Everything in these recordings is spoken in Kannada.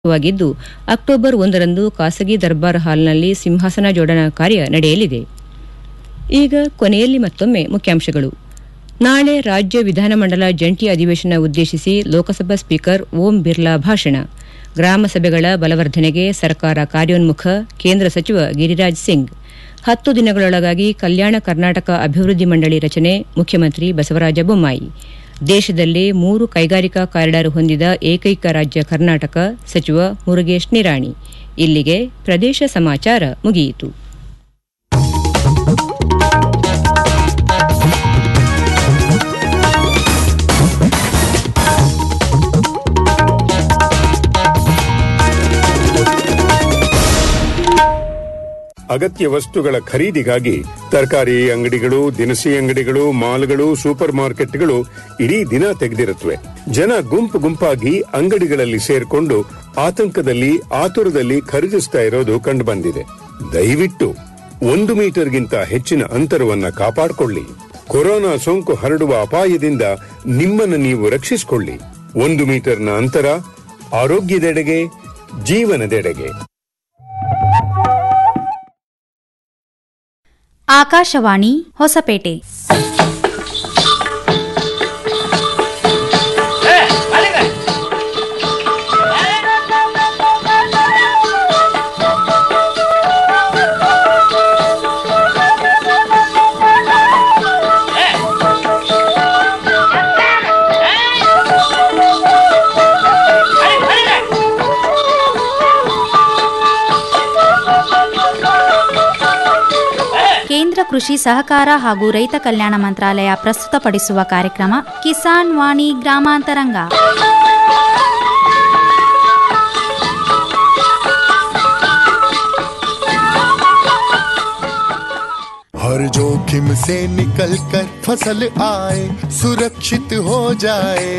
ವಾಗಿದ್ದು ಅಕ್ಟೋಬರ್ ಒಂದರಂದು ಖಾಸಗಿ ದರ್ಬಾರ್ ಹಾಲ್ನಲ್ಲಿ ಸಿಂಹಾಸನ ಜೋಡಣಾ ಕಾರ್ಯ ನಡೆಯಲಿದೆ ಈಗ ಕೊನೆಯಲ್ಲಿ ಮತ್ತೊಮ್ಮೆ ಮುಖ್ಯಾಂಶಗಳು ನಾಳೆ ರಾಜ್ಯ ವಿಧಾನಮಂಡಲ ಜಂಟಿ ಅಧಿವೇಶನ ಉದ್ದೇಶಿಸಿ ಲೋಕಸಭಾ ಸ್ಪೀಕರ್ ಓಂ ಬಿರ್ಲಾ ಭಾಷಣ ಗ್ರಾಮ ಸಭೆಗಳ ಬಲವರ್ಧನೆಗೆ ಸರ್ಕಾರ ಕಾರ್ಯೋನ್ಮುಖ ಕೇಂದ್ರ ಸಚಿವ ಗಿರಿರಾಜ್ ಸಿಂಗ್ ಹತ್ತು ದಿನಗಳೊಳಗಾಗಿ ಕಲ್ಯಾಣ ಕರ್ನಾಟಕ ಅಭಿವೃದ್ಧಿ ಮಂಡಳಿ ರಚನೆ ಮುಖ್ಯಮಂತ್ರಿ ಬಸವರಾಜ ಬೊಮ್ಮಾಯಿ ದೇಶದಲ್ಲೇ ಮೂರು ಕೈಗಾರಿಕಾ ಕಾರಿಡಾರ್ ಹೊಂದಿದ ಏಕೈಕ ರಾಜ್ಯ ಕರ್ನಾಟಕ ಸಚಿವ ಮುರುಗೇಶ್ ನಿರಾಣಿ ಇಲ್ಲಿಗೆ ಪ್ರದೇಶ ಸಮಾಚಾರ ಮುಗಿಯಿತು ಅಗತ್ಯ ವಸ್ತುಗಳ ಖರೀದಿಗಾಗಿ ತರಕಾರಿ ಅಂಗಡಿಗಳು ದಿನಸಿ ಅಂಗಡಿಗಳು ಮಾಲ್ಗಳು ಸೂಪರ್ ಮಾರ್ಕೆಟ್ಗಳು ಇಡೀ ದಿನ ತೆಗೆದಿರುತ್ತವೆ ಜನ ಗುಂಪು ಗುಂಪಾಗಿ ಅಂಗಡಿಗಳಲ್ಲಿ ಸೇರ್ಕೊಂಡು ಆತಂಕದಲ್ಲಿ ಆತುರದಲ್ಲಿ ಖರೀದಿಸ್ತಾ ಇರೋದು ಕಂಡುಬಂದಿದೆ ದಯವಿಟ್ಟು ಒಂದು ಮೀಟರ್ಗಿಂತ ಹೆಚ್ಚಿನ ಅಂತರವನ್ನ ಕಾಪಾಡಿಕೊಳ್ಳಿ ಕೊರೋನಾ ಸೋಂಕು ಹರಡುವ ಅಪಾಯದಿಂದ ನಿಮ್ಮನ್ನು ನೀವು ರಕ್ಷಿಸಿಕೊಳ್ಳಿ ಒಂದು ಮೀಟರ್ನ ಅಂತರ ಆರೋಗ್ಯದೆಡೆಗೆ ಜೀವನದೆಡೆಗೆ ಆಕಾಶವಾಣಿ ಹೊಸಪೇಟೆ ಕೇಂದ್ರ ಕೃಷಿ ಸಹಕಾರ ಹಾಗೂ ರೈತ ಕಲ್ಯಾಣ ಮಂತ್ರಾಲಯ ಪ್ರಸ್ತುತಪಡಿಸುವ ಕಾರ್ಯಕ್ರಮ ಕಿಸಾನ್ ವಾಣಿ ಗ್ರಾಮಾಂತರಂಗ हर जोखिम से निकल कर फसल आए सुरक्षित हो जाए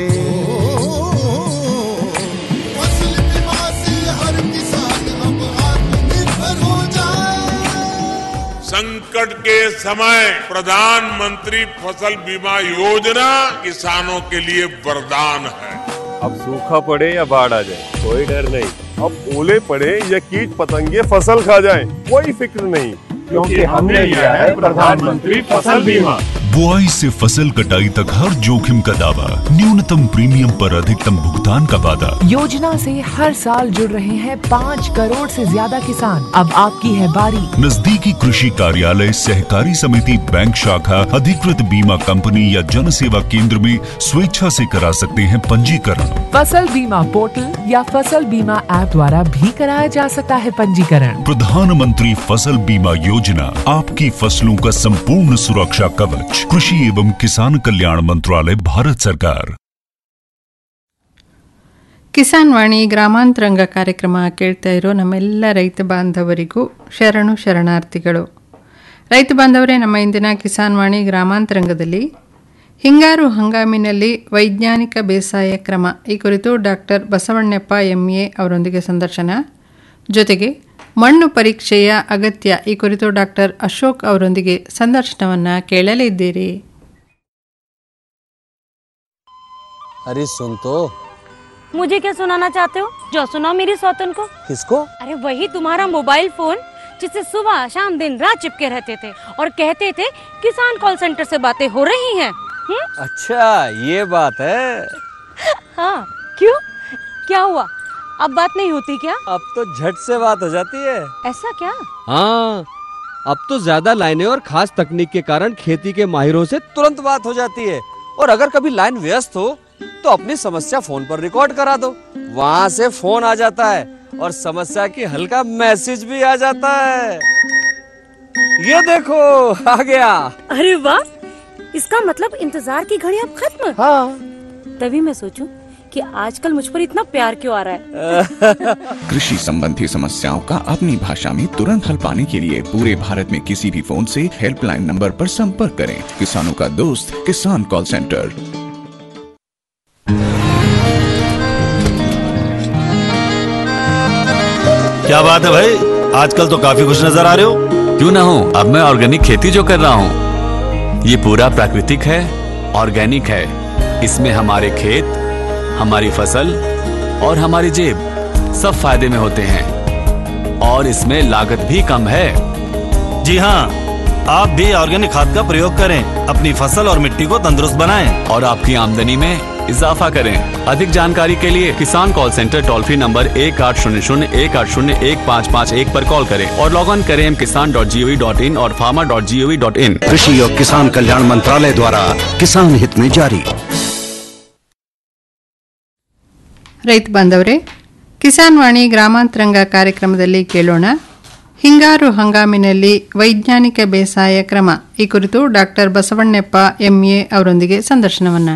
फसल बीमा से हर किसान अब आत्मनिर्भर हो जाए संकट के समय प्रधानमंत्री फसल बीमा योजना किसानों के लिए वरदान है अब सूखा पड़े या बाढ़ आ जाए कोई डर नहीं अब ओले पड़े या कीट पतंगे फसल खा जाए कोई फिक्र नहीं क्योंकि हमने लिया है प्रधानमंत्री फसल बीमा बुआई से फसल कटाई तक हर जोखिम का दावा न्यूनतम प्रीमियम पर अधिकतम भुगतान का वादा योजना से हर साल जुड़ रहे हैं पाँच करोड़ से ज्यादा किसान अब आपकी है बारी नजदीकी कृषि कार्यालय सहकारी समिति बैंक शाखा अधिकृत बीमा कंपनी या जन सेवा केंद्र में स्वेच्छा से करा सकते हैं पंजीकरण फसल बीमा पोर्टल या फसल बीमा ऐप द्वारा भी कराया जा सकता है पंजीकरण प्रधानमंत्री फसल बीमा योजना आपकी फसलों का संपूर्ण सुरक्षा कवच कृषि एवं किसान कल्याण मंत्रालय भारत सरकार ಕಿಸಾನ್ ವಾಣಿ ಗ್ರಾಮಾಂತರಂಗ ಕಾರ್ಯಕ್ರಮ ಕೇಳ್ತಾ ಇರೋ ನಮ್ಮೆಲ್ಲ ರೈತ ಬಾಂಧವರಿಗೂ ಶರಣು ಶರಣಾರ್ಥಿಗಳು ರೈತ ಬಾಂಧವರೇ ನಮ್ಮ ಇಂದಿನ ಕಿಸಾನ್ ವಾಣಿ ಗ್ರಾಮಾಂತರಂಗದಲ್ಲಿ ಹಿಂಗಾರು ಹಂಗಾಮಿನಲ್ಲಿ ವೈಜ್ಞಾನಿಕ ಬೇಸಾಯ ಕ್ರಮ ಈ ಕುರಿತು ಡಾಕ್ಟರ್ ಬಸವಣ್ಣಪ್ಪ ಎಂ ಎ ಅವರೊಂದಿಗೆ ಸಂದರ್ಶನ ಜೊತೆಗೆ ಮಣ್ಣು ಪರೀಕ್ಷೆಯ ಅಗತ್ಯ ಈ ಕುರಿತು ಡಾಕ್ಟರ್ ಅಶೋಕ್ ಅವರೊಂದಿಗೆ ಸಂದರ್ಶನವನ್ನು ಕೇಳಲಿದ್ದೀರಿ अरे सुन तो मुझे क्या सुनाना चाहते हो जो सुनाओ मेरी सौतन को किसको अरे वही तुम्हारा मोबाइल फोन जिससे सुबह शाम दिन रात चिपके रहते थे और कहते थे किसान कॉल सेंटर से बातें हो रही हैं हम्म? अच्छा ये बात है हाँ क्यों क्या हुआ अब बात नहीं होती क्या अब तो झट से बात हो जाती है ऐसा क्या हाँ अब तो ज्यादा लाइनें और खास तकनीक के कारण खेती के माहिरों से तुरंत बात हो जाती है और अगर कभी लाइन व्यस्त हो तो अपनी समस्या फोन पर रिकॉर्ड करा दो वहाँ से फोन आ जाता है और समस्या की हल का मैसेज भी आ जाता है ये देखो आ गया अरे वाह इसका मतलब इंतजार की घड़ी अब खत्म हाँ तभी मैं सोचूं कि आजकल मुझ पर इतना प्यार क्यों आ रहा है कृषि संबंधी समस्याओं का अपनी भाषा में तुरंत हल पाने के लिए पूरे भारत में किसी भी फोन से हेल्पलाइन नंबर पर संपर्क करें किसानों का दोस्त किसान कॉल सेंटर क्या बात है भाई आजकल तो काफी खुश नजर आ रहे हो क्यों ना हो अब मैं ऑर्गेनिक खेती जो कर रहा हूँ ये पूरा प्राकृतिक है ऑर्गेनिक है इसमें हमारे खेत हमारी फसल और हमारी जेब सब फायदे में होते हैं और इसमें लागत भी कम है जी हाँ आप भी ऑर्गेनिक खाद का प्रयोग करें अपनी फसल और मिट्टी को तंदुरुस्त बनाएं और आपकी आमदनी में इजाफा करें अधिक जानकारी के लिए किसान call centre toll free number एक आठ शून्य शून्य एक आठ शून्य एक पाँच पाँच एक पर कॉल करें और लॉग ऑन करें M Kisan dot G O V dot in और farmer dot G O V dot in कृषि और किसान कल्याण मंत्रालय द्वारा किसान हित में जारी ರೈತ ಬಾಂಧವರೇ ಕಿಸಾನ್ ವಾಣಿ ಗ್ರಾಮಾಂತರಂಗ ಕಾರ್ಯಕ್ರಮದಲ್ಲಿ ಕೇಳೋಣ ಹಿಂಗಾರು ಹಂಗಾಮಿನಲ್ಲಿ ವೈಜ್ಞಾನಿಕ ಬೇಸಾಯ ಕ್ರಮ ಈ ಕುರಿತು ಡಾಕ್ಟರ್ ಬಸವಣ್ಣಪ್ಪ ಎಂಎ ಅವರೊಂದಿಗೆ ಸಂದರ್ಶನವನ್ನ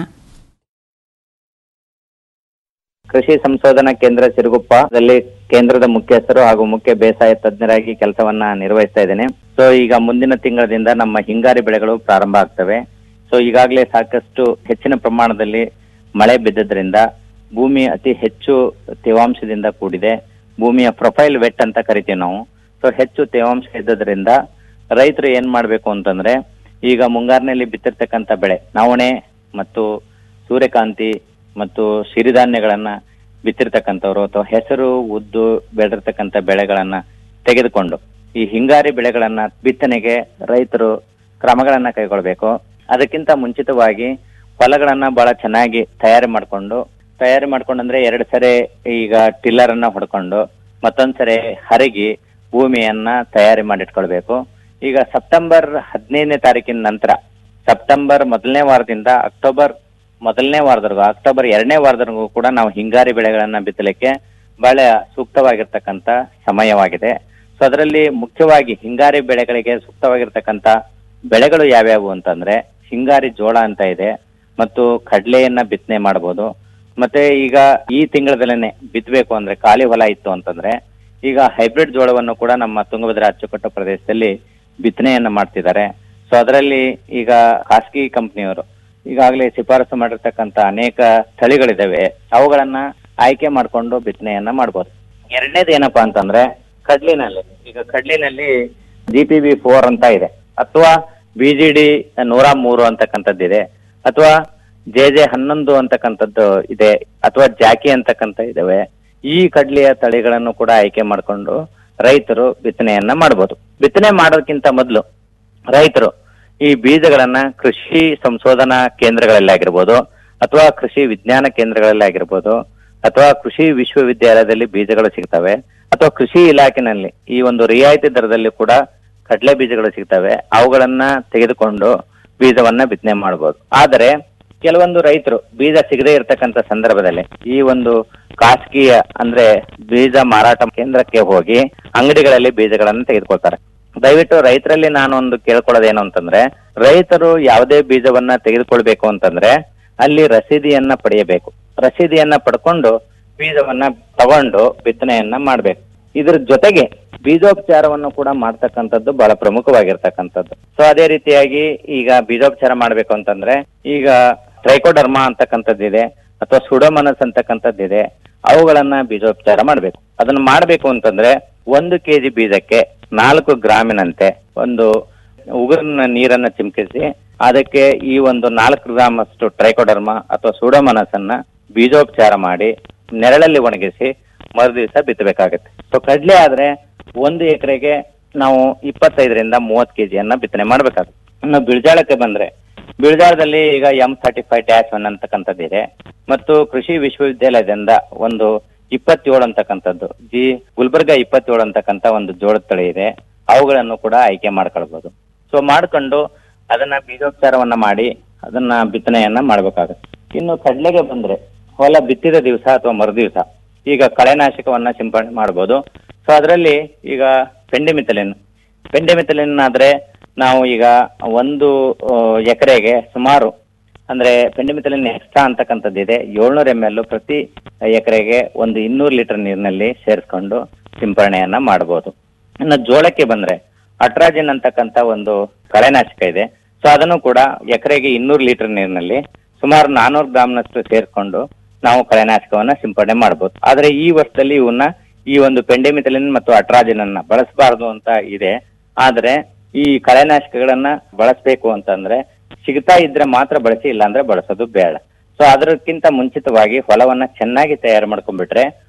ಕೃಷಿ ಸಂಶೋಧನಾ ಕೇಂದ್ರ ಸಿರುಗುಪ್ಪದಲ್ಲಿ ಕೇಂದ್ರದ ಮುಖ್ಯಸ್ಥರು ಹಾಗೂ ಮುಖ್ಯ ಬೇಸಾಯ ತಜ್ಞರಾಗಿ ಕೆಲಸವನ್ನ ನಿರ್ವಹಿಸ್ತಾ ಇದ್ದೇನೆ ಸೊ ಈಗ ಮುಂದಿನ ತಿಂಗಳದಿಂದ ನಮ್ಮ ಹಿಂಗಾರಿ ಬೆಳೆಗಳು ಪ್ರಾರಂಭ ಆಗ್ತವೆ ಸೊ ಈಗಾಗಲೇ ಸಾಕಷ್ಟು ಹೆಚ್ಚಿನ ಪ್ರಮಾಣದಲ್ಲಿ ಮಳೆ ಬಿದ್ದದ್ರಿಂದ ಭೂಮಿ ಅತಿ ಹೆಚ್ಚು ತೇವಾಂಶದಿಂದ ಕೂಡಿದೆ ಭೂಮಿಯ ಪ್ರೊಫೈಲ್ ವೆಟ್ ಅಂತ ಕರಿತೀವಿ ನಾವು ಸೊ ಹೆಚ್ಚು ತೇವಾಂಶ ಇದ್ದದ್ರಿಂದ ರೈತರು ಏನ್ ಮಾಡ್ಬೇಕು ಅಂತಂದ್ರೆ ಈಗ ಮುಂಗಾರಿನಲ್ಲಿ ಬಿತ್ತಿರ್ತಕ್ಕಂಥ ಬೆಳೆ ನವಣೆ ಮತ್ತು ಸೂರ್ಯಕಾಂತಿ ಮತ್ತು ಸಿರಿಧಾನ್ಯಗಳನ್ನ ಬಿತ್ತಿರ್ತಕ್ಕಂಥವ್ರು ಅಥವಾ ಹೆಸರು ಉದ್ದು ಬೆಳೆದಿರ್ತಕ್ಕಂಥ ಬೆಳೆಗಳನ್ನ ತೆಗೆದುಕೊಂಡು ಈ ಹಿಂಗಾರಿ ಬೆಳೆಗಳನ್ನ ಬಿತ್ತನೆಗೆ ರೈತರು ಕ್ರಮಗಳನ್ನ ಕೈಗೊಳ್ಬೇಕು ಅದಕ್ಕಿಂತ ಮುಂಚಿತವಾಗಿ ಹೊಲಗಳನ್ನ ಬಹಳ ಚೆನ್ನಾಗಿ ತಯಾರಿ ಮಾಡ್ಕೊಂಡು ತಯಾರಿ ಮಾಡ್ಕೊಂಡಂದ್ರೆ ಎರಡು ಸರಿ ಈಗ ಟಿಲ್ಲರ್ ಅನ್ನ ಹೊಡ್ಕೊಂಡು ಮತ್ತೊಂದ್ ಸರಿ ಹರಗಿ ಭೂಮಿಯನ್ನ ತಯಾರಿ ಮಾಡಿಟ್ಕೊಳ್ಬೇಕು ಈಗ ಸೆಪ್ಟೆಂಬರ್ ಹದಿನೈದನೇ ತಾರೀಕಿನ ನಂತರ ಸೆಪ್ಟೆಂಬರ್ ಮೊದಲನೇ ವಾರದಿಂದ ಅಕ್ಟೋಬರ್ ಮೊದಲನೇ ವಾರದವರೆಗೂ ಅಕ್ಟೋಬರ್ ಎರಡನೇ ವಾರದವರೆಗೂ ಕೂಡ ನಾವು ಹಿಂಗಾರಿ ಬೆಳೆಗಳನ್ನ ಬಿತ್ತಲಿಕ್ಕೆ ಬಹಳ ಸೂಕ್ತವಾಗಿರ್ತಕ್ಕಂಥ ಸಮಯವಾಗಿದೆ ಸೊ ಅದರಲ್ಲಿ ಮುಖ್ಯವಾಗಿ ಹಿಂಗಾರಿ ಬೆಳೆಗಳಿಗೆ ಸೂಕ್ತವಾಗಿರ್ತಕ್ಕಂಥ ಬೆಳೆಗಳು ಯಾವ್ಯಾವು ಅಂತಂದ್ರೆ ಹಿಂಗಾರಿ ಜೋಳ ಅಂತ ಇದೆ ಮತ್ತು ಕಡಲೆಯನ್ನ ಬಿತ್ತನೆ ಮಾಡಬಹುದು ಮತ್ತೆ ಈಗ ಈ ತಿಂಗಳದಲ್ಲೇನೆ ಬಿತ್ತಬೇಕು ಅಂದ್ರೆ ಖಾಲಿ ಹೊಲ ಇತ್ತು ಅಂತಂದ್ರೆ ಈಗ ಹೈಬ್ರಿಡ್ ಜೋಳವನ್ನು ಕೂಡ ನಮ್ಮ ತುಂಗಭದ್ರಾ ಅಚ್ಚುಕಟ್ಟು ಪ್ರದೇಶದಲ್ಲಿ ಬಿತ್ತನೆಯನ್ನ ಮಾಡ್ತಿದ್ದಾರೆ ಸೊ ಅದರಲ್ಲಿ ಈಗ ಖಾಸಗಿ ಕಂಪನಿಯವರು ಈಗಾಗಲೇ ಶಿಫಾರಸು ಮಾಡಿರ್ತಕ್ಕಂಥ ಅನೇಕ ತಳಿಗಳಿದಾವೆ ಅವುಗಳನ್ನ ಆಯ್ಕೆ ಮಾಡಿಕೊಂಡು ಬಿತ್ತನೆಯನ್ನ ಮಾಡ್ಬೋದು ಎರಡನೇದು ಏನಪ್ಪಾ ಅಂತಂದ್ರೆ ಕಡ್ಲಿನಲ್ಲಿ ಈಗ ಕಡ್ಲಿನಲ್ಲಿ ಜಿ ಪಿ ಬಿ ಫೋರ್ ಅಂತ ಇದೆ ಅಥವಾ ಬಿ ಜಿ ಡಿ ನೂರ ಮೂರು ಅಂತಕ್ಕಂಥದ್ದಿದೆ ಅಥವಾ ಜೆ ಜೆ ಹನ್ನೊಂದು ಅಂತಕ್ಕಂಥದ್ದು ಇದೆ ಅಥವಾ ಜಾಕಿ ಅಂತಕ್ಕಂಥ ಇದಾವೆ ಈ ಕಡ್ಲಿಯ ತಳಿಗಳನ್ನು ಕೂಡ ಆಯ್ಕೆ ಮಾಡಿಕೊಂಡು ರೈತರು ಬಿತ್ತನೆಯನ್ನ ಮಾಡ್ಬೋದು ಬಿತ್ತನೆ ಮಾಡೋದಕ್ಕಿಂತ ಮೊದಲು ರೈತರು ಈ ಬೀಜಗಳನ್ನ ಕೃಷಿ ಸಂಶೋಧನಾ ಕೇಂದ್ರಗಳಲ್ಲಿ ಆಗಿರ್ಬೋದು ಅಥವಾ ಕೃಷಿ ವಿಜ್ಞಾನ ಕೇಂದ್ರಗಳಲ್ಲಿ ಆಗಿರ್ಬೋದು ಅಥವಾ ಕೃಷಿ ವಿಶ್ವವಿದ್ಯಾಲಯದಲ್ಲಿ ಬೀಜಗಳು ಸಿಗ್ತವೆ ಅಥವಾ ಕೃಷಿ ಇಲಾಖೆನಲ್ಲಿ ಈ ಒಂದು ರಿಯಾಯಿತಿ ದರದಲ್ಲಿ ಕೂಡ ಕಡಲೆ ಬೀಜಗಳು ಸಿಗ್ತವೆ ಅವುಗಳನ್ನ ತೆಗೆದುಕೊಂಡು ಬೀಜವನ್ನ ಬಿತ್ತನೆ ಮಾಡಬಹುದು ಆದರೆ ಕೆಲವೊಂದು ರೈತರು ಬೀಜ ಸಿಗದೇ ಇರತಕ್ಕಂತ ಸಂದರ್ಭದಲ್ಲಿ ಈ ಒಂದು ಖಾಸಗಿಯ ಅಂದ್ರೆ ಬೀಜ ಮಾರಾಟ ಕೇಂದ್ರಕ್ಕೆ ಹೋಗಿ ಅಂಗಡಿಗಳಲ್ಲಿ ಬೀಜಗಳನ್ನು ತೆಗೆದುಕೊಳ್ತಾರೆ ದಯವಿಟ್ಟು ರೈತರಲ್ಲಿ ನಾನು ಒಂದು ಕೇಳ್ಕೊಳ್ಳೋದೇನು ಅಂತಂದ್ರೆ ರೈತರು ಯಾವುದೇ ಬೀಜವನ್ನ ತೆಗೆದುಕೊಳ್ಬೇಕು ಅಂತಂದ್ರೆ ಅಲ್ಲಿ ರಸೀದಿಯನ್ನ ಪಡೆಯಬೇಕು ರಸೀದಿಯನ್ನ ಪಡ್ಕೊಂಡು ಬೀಜವನ್ನ ತಗೊಂಡು ಬಿತ್ತನೆಯನ್ನ ಮಾಡ್ಬೇಕು ಇದ್ರ ಜೊತೆಗೆ ಬೀಜೋಪಚಾರವನ್ನು ಕೂಡ ಮಾಡ್ತಕ್ಕಂಥದ್ದು ಬಹಳ ಪ್ರಮುಖವಾಗಿರ್ತಕ್ಕಂಥದ್ದು ಸೊ ಅದೇ ರೀತಿಯಾಗಿ ಈಗ ಬೀಜೋಪಚಾರ ಮಾಡ್ಬೇಕು ಅಂತಂದ್ರೆ ಈಗ ಟ್ರೈಕೋಡರ್ಮಾ ಅಂತಕ್ಕಂಥದ್ದಿದೆ ಅಥವಾ ಸುಡೋಮನಸ್ ಅಂತಕ್ಕಂಥದ್ದಿದೆ ಅವುಗಳನ್ನ ಬೀಜೋಪಚಾರ ಮಾಡ್ಬೇಕು ಅದನ್ನ ಮಾಡ್ಬೇಕು ಅಂತಂದ್ರೆ ಒಂದು ಕೆಜಿ ಬೀಜಕ್ಕೆ ನಾಲ್ಕು ಗ್ರಾಮಿನಂತೆ ಒಂದು ಉಗುರಿನ ನೀರನ್ನ ಚಿಮುಕಿಸಿ ಅದಕ್ಕೆ ಈ ಒಂದು ನಾಲ್ಕು ಗ್ರಾಮ್ ಅಷ್ಟು ಟ್ರೈಕೋಡರ್ಮಾ ಅಥವಾ ಸುಡೋಮನಸ್ ಅನ್ನ ಬೀಜೋಪಚಾರ ಮಾಡಿ ನೆರಳಲ್ಲಿ ಒಣಗಿಸಿ ಮರುದಿವಸ ಬಿತ್ತಬೇಕಾಗತ್ತೆ ಸೊ ಕಡ್ಲೆ ಆದ್ರೆ ಒಂದು ಎಕರೆಗೆ ನಾವು ಇಪ್ಪತ್ತೈದರಿಂದ ಮೂವತ್ತು ಕೆಜಿಯನ್ನ ಬಿತ್ತನೆ ಮಾಡ್ಬೇಕಾಗುತ್ತೆ ಇನ್ನು ಬಿಳ್ಜಾಳಕ್ಕೆ ಬಂದ್ರೆ ಬಿಳ್ಜಾಳದಲ್ಲಿ ಈಗ M thirty five dash one ಅಂತಕ್ಕಂಥದ್ದಿದೆ ಮತ್ತು ಕೃಷಿ ವಿಶ್ವವಿದ್ಯಾಲಯದಿಂದ ಒಂದು ಇಪ್ಪತ್ತೇಳು ಅಂತಕ್ಕಂಥದ್ದು ಜಿ ಗುಲ್ಬರ್ಗ ಇಪ್ಪತ್ತೇಳು ಅಂತಕ್ಕಂಥ ಒಂದು ಜೋಳದ ತಳಿ ಇದೆ ಅವುಗಳನ್ನು ಕೂಡ ಆಯ್ಕೆ ಮಾಡ್ಕೊಳ್ಬಹುದು ಸೊ ಮಾಡ್ಕೊಂಡು ಅದನ್ನ ಬೀಜೋಪಚಾರವನ್ನ ಮಾಡಿ ಅದನ್ನ ಬಿತ್ತನೆಯನ್ನ ಮಾಡ್ಬೇಕಾಗುತ್ತೆ ಇನ್ನು ಕಡ್ಲೆಗೆ ಬಂದ್ರೆ ಹೊಲ ಬಿತ್ತಿದ ದಿವಸ ಅಥವಾ ಮರುದಿವಸ ಈಗ ಕಳೆನಾಶಕವನ್ನ ಸಿಂಪಡಣೆ ಮಾಡಬಹುದು ಸೊ ಅದರಲ್ಲಿ ಈಗ ಪೆಂಡಿಮಿಥಲಿನ್ ಪೆಂಡಿಮಿಥಲಿನ್ ಆದ್ರೆ ನಾವು ಈಗ ಒಂದು ಎಕರೆಗೆ ಸುಮಾರು ಅಂದ್ರೆ ಪೆಂಡಿಮಿಥಲಿನ್ ಎಕ್ಸ್ಟ್ರಾ ಅಂತಕ್ಕಂಥದ್ದಿದೆ ಏಳ್ನೂರ ಎಂ ಎಲ್ ಪ್ರತಿ ಎಕರೆಗೆ ಒಂದು ಇನ್ನೂರು ಲೀಟರ್ ನೀರಿನಲ್ಲಿ ಸೇರಿಸ್ಕೊಂಡು ಸಿಂಪರಣೆಯನ್ನ ಮಾಡಬಹುದು ಇನ್ನು ಜೋಳಕ್ಕೆ ಬಂದ್ರೆ ಅಟ್ರಾಜಿನ್ ಅಂತಕ್ಕಂಥ ಒಂದು ಕಳೆನಾಶಕ ಇದೆ ಸೊ ಅದನ್ನು ಕೂಡ ಎಕರೆಗೆ ಇನ್ನೂರು ಲೀಟರ್ ನೀರಿನಲ್ಲಿ ಸುಮಾರು ನಾನೂರು ಗ್ರಾಮ್ನಷ್ಟು ಸೇರಿಸ್ಕೊಂಡು ನಾವು ಕಳೆನಾಶಕವನ್ನ ಸಿಂಪಡಣೆ ಮಾಡಬಹುದು ಆದ್ರೆ ಈ ವರ್ಷದಲ್ಲಿ ಇವನ್ನ ಈ ಒಂದು ಪೆಂಡೆಮಿಥಲಿನ್ ಮತ್ತು ಅಟ್ರಾಜಿನ್ ಅನ್ನ ಬಳಸಬಾರದು ಅಂತ ಇದೆ ಆದ್ರೆ ಈ ಕಳೆನಾಶಕಗಳನ್ನ ಬಳಸಬೇಕು ಅಂತಂದ್ರೆ ಸಿಗ್ತಾ ಇದ್ರೆ ಮಾತ್ರ ಬಳಸಿ ಇಲ್ಲಾಂದ್ರೆ ಬಳಸೋದು ಬೇಡ ಸೊ ಅದಕ್ಕಿಂತ ಮುಂಚಿತವಾಗಿ ಹೊಲವನ್ನ ಚೆನ್ನಾಗಿ ತಯಾರು ಮಾಡ್ಕೊಂಡ್ಬಿಟ್ರೆ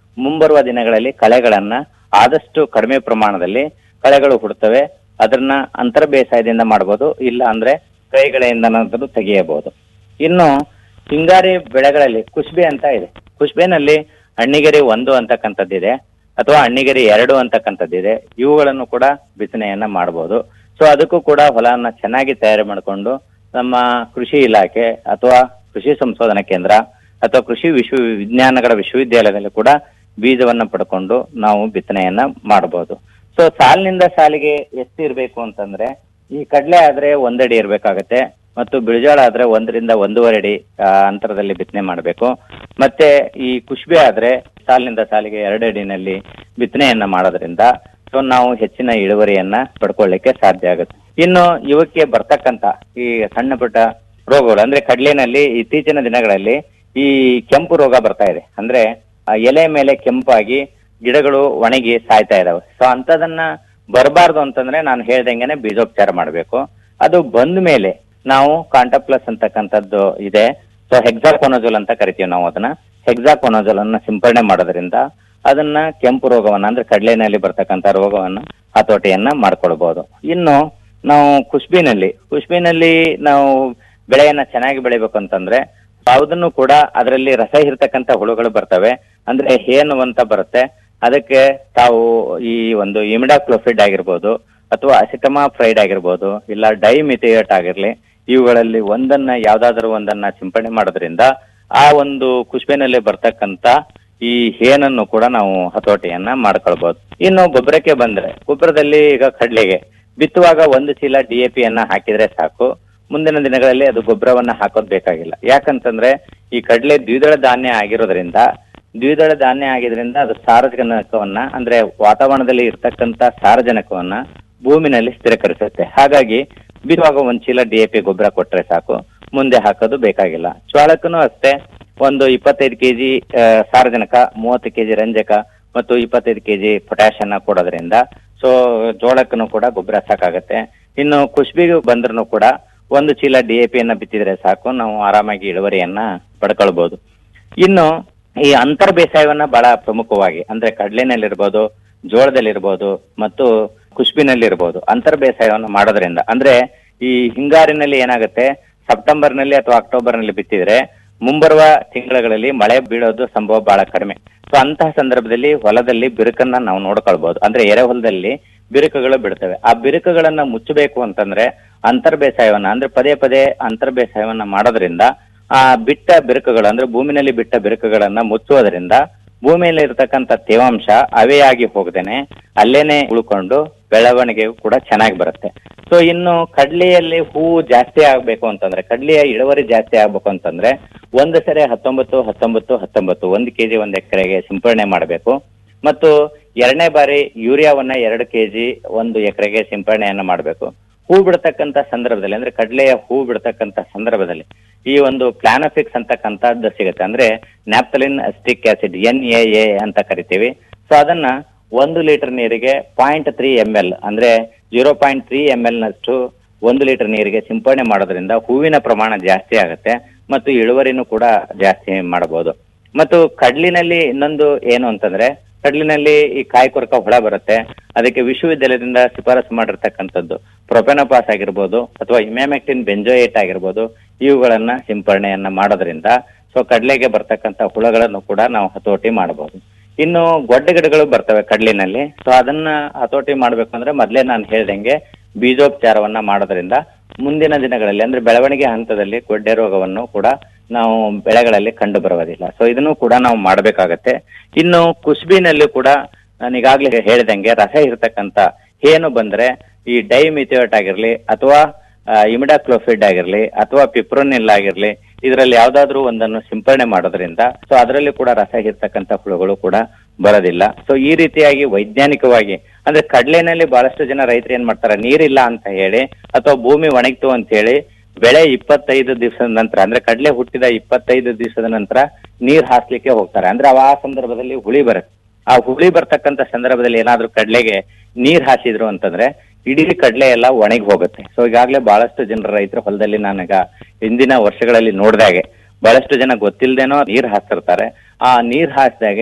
ಮುಂಬರುವ ದಿನಗಳಲ್ಲಿ ಕಳೆಗಳನ್ನ ಆದಷ್ಟು ಕಡಿಮೆ ಪ್ರಮಾಣದಲ್ಲಿ ಕಳೆಗಳು ಹುಡ್ತವೆ ಅದನ್ನ ಅಂತರ ಬೇಸಾಯದಿಂದ ಮಾಡಬಹುದು ಇಲ್ಲ ಅಂದ್ರೆ ಕೈಗಳಿಂದನಾದ್ರೂ ತೆಗೆಯಬಹುದು ಇನ್ನು ಹಿಂಗಾರಿ ಬೆಳೆಗಳಲ್ಲಿ ಕುಷ್ಬೆ ಅಂತ ಇದೆ ಕುಷ್ಬೆನಲ್ಲಿ ಹಣ್ಣಿಗೆರಿ ಒಂದು ಅಂತಕ್ಕಂಥದ್ದಿದೆ ಅಥವಾ ಹಣ್ಣಿಗೆರಿ ಎರಡು ಅಂತಕ್ಕಂಥದ್ದಿದೆ ಇವುಗಳನ್ನು ಕೂಡ ಬಿತ್ತನೆಯನ್ನ ಮಾಡಬಹುದು ಸೊ ಅದಕ್ಕೂ ಕೂಡ ಹೊಲವನ್ನ ಚೆನ್ನಾಗಿ ತಯಾರಿ ಮಾಡಿಕೊಂಡು ನಮ್ಮ ಕೃಷಿ ಇಲಾಖೆ ಅಥವಾ ಕೃಷಿ ಸಂಶೋಧನಾ ಕೇಂದ್ರ ಅಥವಾ ಕೃಷಿ ವಿಶ್ವ ವಿಜ್ಞಾನಗಳ ವಿಶ್ವವಿದ್ಯಾಲಯದಲ್ಲಿ ಕೂಡ ಬೀಜವನ್ನ ಪಡ್ಕೊಂಡು ನಾವು ಬಿತ್ತನೆಯನ್ನ ಮಾಡಬಹುದು ಸೊ ಸಾಲಿನಿಂದ ಸಾಲಿಗೆ ಎಷ್ಟು ಇರಬೇಕು ಅಂತಂದ್ರೆ ಈ ಕಡಲೆ ಆದ್ರೆ ಒಂದಡಿ ಇರ್ಬೇಕಾಗತ್ತೆ ಮತ್ತು ಬಿಳಿಜೋಳ ಆದ್ರೆ ಒಂದರಿಂದ ಒಂದೂವರೆ ಅಡಿ ಆ, ಅಂತರದಲ್ಲಿ ಬಿತ್ತನೆ ಮಾಡಬೇಕು ಮತ್ತೆ ಈ ಕುಷ್ಬೆ ಆದ್ರೆ ಸಾಲಿನಿಂದ ಸಾಲಿಗೆ ಎರಡು ಅಡಿನಲ್ಲಿ ಬಿತ್ತನೆಯನ್ನ ಮಾಡೋದ್ರಿಂದ ಸೊ ನಾವು ಹೆಚ್ಚಿನ ಇಳುವರಿಯನ್ನ ಪಡ್ಕೊಳ್ಳಿಕ್ಕೆ ಸಾಧ್ಯ ಆಗುತ್ತೆ ಇನ್ನು ಇವಕ್ಕೆ ಬರ್ತಕ್ಕಂತ ಈ ಸಣ್ಣ ಪುಟ್ಟ ರೋಗಗಳು ಅಂದ್ರೆ ಕಡ್ಲಿನಲ್ಲಿ ಇತ್ತೀಚಿನ ದಿನಗಳಲ್ಲಿ ಈ ಕೆಂಪು ರೋಗ ಬರ್ತಾ ಇದೆ ಅಂದ್ರೆ ಆ ಎಲೆ ಮೇಲೆ ಕೆಂಪಾಗಿ ಗಿಡಗಳು ಒಣಗಿ ಸಾಯ್ತಾ ಇದಾವೆ ಸೊ ಅಂತದನ್ನ ಬರಬಾರ್ದು ಅಂತಂದ್ರೆ ನಾನು ಹೇಳ್ದಂಗೆನೆ ಬೀಜೋಪಚಾರ ಮಾಡಬೇಕು ಅದು ಬಂದ ಮೇಲೆ ನಾವು ಕಾಂಟಾಪ್ಲಸ್ ಅಂತಕ್ಕಂಥದ್ದು ಇದೆ ಸೊ ಹೆಕ್ಸಾಕೋನಜೋಲ್ ಅಂತ ಕರಿತೀವಿ ನಾವು ಅದನ್ನ ಹೆಕ್ಸಾಕೋನಜೋಲ್ ಅನ್ನ ಸಿಂಪಡಣೆ ಮಾಡೋದ್ರಿಂದ ಅದನ್ನ ಕೆಂಪು ರೋಗವನ್ನ ಅಂದ್ರೆ ಕಡಲೆನಲ್ಲಿ ಬರ್ತಕ್ಕಂಥ ರೋಗವನ್ನ ಹತೋಟಿಯನ್ನ ಮಾಡ್ಕೊಳ್ಬಹುದು ಇನ್ನು ನಾವು ಕುಷ್ಬಿನಲ್ಲಿ ಕುಷ್ಬಿನಲ್ಲಿ ನಾವು ಬೆಳೆಯನ್ನ ಚೆನ್ನಾಗಿ ಬೆಳಿಬೇಕು ಅಂತಂದ್ರೆ ಯಾವುದನ್ನು ಕೂಡ ಅದರಲ್ಲಿ ರಸ ಇರ್ತಕ್ಕಂಥ ಹುಳುಗಳು ಬರ್ತವೆ ಅಂದ್ರೆ ಹೇನು ಅಂತ ಬರುತ್ತೆ ಅದಕ್ಕೆ ತಾವು ಈ ಒಂದು ಇಮಿಡಾಕ್ಲೋಫಿಡ್ ಆಗಿರ್ಬೋದು ಅಥವಾ ಅಸಿಟಮಾ ಫ್ರೈಡ್ ಆಗಿರ್ಬೋದು ಇಲ್ಲ ಡೈಮಿಥಿಯೇಟ್ ಆಗಿರ್ಲಿ ಇವುಗಳಲ್ಲಿ ಒಂದನ್ನ ಯಾವ್ದಾದ್ರು ಒಂದನ್ನ ಸಿಂಪಡಣೆ ಮಾಡೋದ್ರಿಂದ ಆ ಒಂದು ಕುಷ್ಬೆನಲ್ಲಿ ಬರ್ತಕ್ಕಂತ ಈ ಹೇನನ್ನು ಕೂಡ ನಾವು ಹತೋಟಿಯನ್ನ ಮಾಡ್ಕೊಳ್ಬಹುದು ಇನ್ನು ಗೊಬ್ಬರಕ್ಕೆ ಬಂದ್ರೆ ಗೊಬ್ಬರದಲ್ಲಿ ಈಗ ಕಡ್ಲೆಗೆ ಬಿತ್ತುವಾಗ ಒಂದು ಚೀಲ ಡಿ ಎ ಪಿ ಅನ್ನ ಹಾಕಿದ್ರೆ ಸಾಕು ಮುಂದಿನ ದಿನಗಳಲ್ಲಿ ಅದು ಗೊಬ್ಬರವನ್ನ ಹಾಕೋದ್ ಬೇಕಾಗಿಲ್ಲ ಯಾಕಂತಂದ್ರೆ ಈ ಕಡಲೆ ದ್ವಿದಳ ಧಾನ್ಯ ಆಗಿರೋದ್ರಿಂದ ದ್ವಿದಳ ಧಾನ್ಯ ಆಗಿದ್ರಿಂದ ಅದು ಸಾರಜನಕವನ್ನ ಅಂದ್ರೆ ವಾತಾವರಣದಲ್ಲಿ ಇರ್ತಕ್ಕಂತ ಸಾರಜನಕವನ್ನ ಭೂಮಿನಲ್ಲಿ ಸ್ಥಿರಕರಿಸುತ್ತೆ ಹಾಗಾಗಿ ಬಿತ್ತುವಾಗ ಒಂದ್ ಚೀಲ ಡಿ ಎ ಪಿ ಗೊಬ್ಬರ ಕೊಟ್ರೆ ಸಾಕು ಮುಂದೆ ಹಾಕೋದು ಬೇಕಾಗಿಲ್ಲ ಜೋಳಕ್ಕೂ ಅಷ್ಟೇ ಒಂದು ಇಪ್ಪತ್ತೈದು ಕೆಜಿ ಸಾರಜನಕ ಮೂವತ್ತು ಕೆಜಿ ರಂಜಕ ಮತ್ತು ಇಪ್ಪತ್ತೈದು ಕೆಜಿ ಪೊಟ್ಯಾಶ್ ಅನ್ನ ಕೊಡೋದ್ರಿಂದ ಸೊ ಜೋಳಕ್ಕೂ ಕೂಡ ಗೊಬ್ಬರ ಸಾಕಾಗತ್ತೆ ಇನ್ನು ಕುಷ್ಬಿಗೆ ಬಂದ್ರೂ ಕೂಡ ಒಂದು ಚೀಲ ಡಿ ಎ ಪಿಯನ್ನ ಬಿತ್ತಿದ್ರೆ ಸಾಕು ನಾವು ಆರಾಮಾಗಿ ಇಳುವರಿಯನ್ನ ಪಡ್ಕೊಳ್ಬಹುದು ಇನ್ನು ಈ ಅಂತರ್ ಬೇಸಾಯವನ್ನ ಬಹಳ ಪ್ರಮುಖವಾಗಿ ಅಂದ್ರೆ ಕಡ್ಲೆನಲ್ಲಿರ್ಬೋದು ಜೋಳದಲ್ಲಿರ್ಬೋದು ಮತ್ತು ಕುಷ್ಬಿನಲ್ಲಿರ್ಬೋದು ಅಂತರ್ ಬೇಸಾಯವನ್ನ ಮಾಡೋದ್ರಿಂದ ಅಂದ್ರೆ ಈ ಹಿಂಗಾರಿನಲ್ಲಿ ಏನಾಗುತ್ತೆ ಸೆಪ್ಟೆಂಬರ್ ನಲ್ಲಿ ಅಥವಾ ಅಕ್ಟೋಬರ್ ನಲ್ಲಿ ಬಿತ್ತಿದ್ರೆ ಮುಂಬರುವ ತಿಂಗಳುಗಳಲ್ಲಿ ಮಳೆ ಬೀಳೋದು ಸಂಭವ ಬಹಳ ಕಡಿಮೆ ಸೊ ಅಂತಹ ಸಂದರ್ಭದಲ್ಲಿ ಹೊಲದಲ್ಲಿ ಬಿರುಕನ್ನ ನಾವು ನೋಡ್ಕೊಳ್ಬಹುದು ಅಂದ್ರೆ ಎರೆಹೊಲದಲ್ಲಿ ಬಿರುಕುಗಳು ಬಿಡ್ತವೆ ಆ ಬಿರುಕುಗಳನ್ನ ಮುಚ್ಚಬೇಕು ಅಂತಂದ್ರೆ ಅಂತರ್ ಬೇಸಾಯವನ್ನ ಅಂದ್ರೆ ಪದೇ ಪದೇ ಅಂತರ್ ಬೇಸಾಯವನ್ನ ಮಾಡೋದ್ರಿಂದ ಆ ಬಿಟ್ಟ ಬಿರುಕುಗಳು ಅಂದ್ರೆ ಭೂಮಿನಲ್ಲಿ ಬಿಟ್ಟ ಬಿರುಕುಗಳನ್ನ ಮುಚ್ಚುವುದರಿಂದ ಭೂಮಿಯಲ್ಲಿ ಇರತಕ್ಕಂತ ತೇವಾಂಶ ಅವೆಯಾಗಿ ಹೋಗದೇನೆ ಅಲ್ಲೇನೆ ಉಳ್ಕೊಂಡು ಬೆಳವಣಿಗೆ ಕೂಡ ಚೆನ್ನಾಗಿ ಬರುತ್ತೆ ಸೊ ಇನ್ನು ಕಡ್ಲೆಯಲ್ಲಿ ಹೂವು ಜಾಸ್ತಿ ಆಗ್ಬೇಕು ಅಂತಂದ್ರೆ ಕಡ್ಲೆಯ ಇಳುವರಿ ಜಾಸ್ತಿ ಆಗ್ಬೇಕು ಅಂತಂದ್ರೆ ಒಂದು ಸರಿ ಹತ್ತೊಂಬತ್ತು ಹತ್ತೊಂಬತ್ತು ಹತ್ತೊಂಬತ್ತು ಒಂದು ಕೆಜಿ ಒಂದ್ ಎಕರೆಗೆ ಸಿಂಪಡಣೆ ಮಾಡಬೇಕು ಮತ್ತು ಎರಡನೇ ಬಾರಿ ಯೂರಿಯಾವನ್ನ ಎರಡು ಕೆಜಿ ಒಂದು ಎಕರೆಗೆ ಸಿಂಪಡಣೆಯನ್ನ ಮಾಡಬೇಕು ಹೂ ಬಿಡ್ತಕ್ಕಂತ ಸಂದರ್ಭದಲ್ಲಿ ಅಂದ್ರೆ ಕಡ್ಲೆಯ ಹೂ ಬಿಡ್ತಕ್ಕಂತ ಸಂದರ್ಭದಲ್ಲಿ ಈ ಒಂದು ಪ್ಲಾನಫಿಕ್ಸ್ ಅಂತಕ್ಕಂಥದ್ದು ಸಿಗುತ್ತೆ ಅಂದ್ರೆ naphthalene acetic acid N A A ಅಂತ ಕರಿತೀವಿ ಸೊ ಅದನ್ನ ಒಂದು ಲೀಟರ್ ನೀರಿಗೆ ಪಾಯಿಂಟ್ ತ್ರೀ ಎಂ ಎಲ್ ಅಂದ್ರೆ zero point three M L ನಷ್ಟು ಒಂದು ಲೀಟರ್ ನೀರಿಗೆ ಸಿಂಪಡಣೆ ಮಾಡೋದ್ರಿಂದ ಹೂವಿನ ಪ್ರಮಾಣ ಜಾಸ್ತಿ ಆಗುತ್ತೆ ಮತ್ತು ಇಳುವರಿನೂ ಕೂಡ ಜಾಸ್ತಿ ಮಾಡಬಹುದು ಮತ್ತು ಕಡ್ಲಿನಲ್ಲಿ ಇನ್ನೊಂದು ಏನು ಅಂತಂದ್ರೆ ಕಡ್ಲಿನಲ್ಲಿ ಈ ಕಾಯಿ ಕೊರಕ ಹುಳ ಬರುತ್ತೆ ಅದಕ್ಕೆ ವಿಶ್ವವಿದ್ಯಾಲಯದಿಂದ ಶಿಫಾರಸು ಮಾಡಿರ್ತಕ್ಕಂಥದ್ದು ಪ್ರೊಪೆನೋಪಾಸ್ ಆಗಿರ್ಬೋದು ಅಥವಾ ಇಮ್ಯಾಮೆಕ್ಟಿನ್ ಬೆಂಜೋಯೇಟ್ ಆಗಿರ್ಬೋದು ಇವುಗಳನ್ನ ಸಿಂಪರಣೆಯನ್ನ ಮಾಡೋದ್ರಿಂದ ಸೊ ಕಡ್ಲೆಗೆ ಬರ್ತಕ್ಕಂಥ ಹುಳಗಳನ್ನು ಕೂಡ ನಾವು ಹತೋಟಿ ಮಾಡಬಹುದು ಇನ್ನು ಗೊಡ್ಡ ಗಿಡಗಳು ಬರ್ತವೆ ಕಡ್ಲಿನಲ್ಲಿ ಸೊ ಅದನ್ನ ಹತೋಟಿ ಮಾಡ್ಬೇಕು ಅಂದ್ರೆ ಮೊದ್ಲೇ ನಾನು ಹೇಳ್ದಂಗೆ ಬೀಜೋಪಚಾರವನ್ನ ಮಾಡೋದ್ರಿಂದ ಮುಂದಿನ ದಿನಗಳಲ್ಲಿ ಅಂದ್ರೆ ಬೆಳವಣಿಗೆ ಹಂತದಲ್ಲಿ ಗೊಡ್ಡೆ ರೋಗವನ್ನು ಕೂಡ ನಾವು ಬೆಳೆಗಳಲ್ಲಿ ಕಂಡು ಬರುವುದಿಲ್ಲ ಸೊ ಇದನ್ನು ಕೂಡ ನಾವು ಮಾಡಬೇಕಾಗತ್ತೆ ಇನ್ನು ಕುಸ್ಬಿನಲ್ಲಿ ಕೂಡ ನಾನು ಈಗಾಗಲೇ ಹೇಳ್ದಂಗೆ ರಸ ಇರ್ತಕ್ಕಂತ ಏನು ಬಂದ್ರೆ ಈ ಡೈಮಿಥಿಯೋಟ್ ಆಗಿರ್ಲಿ ಅಥವಾ ಇಮಿಡಾಕ್ಲೋಫಿಡ್ ಆಗಿರ್ಲಿ ಅಥವಾ ಪಿಪ್ರೋನಿಲ್ ಆಗಿರ್ಲಿ ಇದರಲ್ಲಿ ಯಾವ್ದಾದ್ರು ಒಂದನ್ನು ಸಿಂಪರಣೆ ಮಾಡೋದ್ರಿಂದ ಸೊ ಅದರಲ್ಲಿ ಕೂಡ ರಸ ಇರ್ತಕ್ಕಂಥ ಹುಳುಗಳು ಕೂಡ ಬರೋದಿಲ್ಲ ಸೊ ಈ ರೀತಿಯಾಗಿ ವೈಜ್ಞಾನಿಕವಾಗಿ ಅಂದ್ರೆ ಕಡ್ಲೆನಲ್ಲಿ ಬಹಳಷ್ಟು ಜನ ರೈತರು ಏನ್ ಮಾಡ್ತಾರೆ ನೀರಿಲ್ಲ ಅಂತ ಹೇಳಿ ಅಥವಾ ಭೂಮಿ ಒಣಗಿತು ಅಂತ ಹೇಳಿ ಬೆಳೆ ಇಪ್ಪತ್ತೈದು ದಿವಸದ ನಂತರ ಅಂದ್ರೆ ಕಡ್ಲೆ ಹುಟ್ಟಿದ ಇಪ್ಪತ್ತೈದು ದಿವಸದ ನಂತರ ನೀರ್ ಹಾಸ್ಲಿಕ್ಕೆ ಹೋಗ್ತಾರೆ ಅಂದ್ರೆ ಅವ ಆ ಸಂದರ್ಭದಲ್ಲಿ ಹುಳಿ ಬರುತ್ತೆ ಆ ಹುಳಿ ಬರ್ತಕ್ಕಂತ ಸಂದರ್ಭದಲ್ಲಿ ಏನಾದ್ರೂ ಕಡ್ಲೆಗೆ ನೀರ್ ಹಾಸಿದ್ರು ಅಂತಂದ್ರೆ ಇಡೀ ಕಡ್ಲೆ ಎಲ್ಲ ಒಣಗಿ ಹೋಗುತ್ತೆ ಸೊ ಈಗಾಗಲೇ ಬಹಳಷ್ಟು ಜನರ ರೈತರ ಹೊಲದಲ್ಲಿ ನಾನೀಗ ಹಿಂದಿನ ವರ್ಷಗಳಲ್ಲಿ ನೋಡ್ದಾಗೆ ಬಹಳಷ್ಟು ಜನ ಗೊತ್ತಿಲ್ದೇನೋ ನೀರ್ ಹಾಸ್ತಿರ್ತಾರೆ ಆ ನೀರ್ ಹಾಸಿದಾಗೆ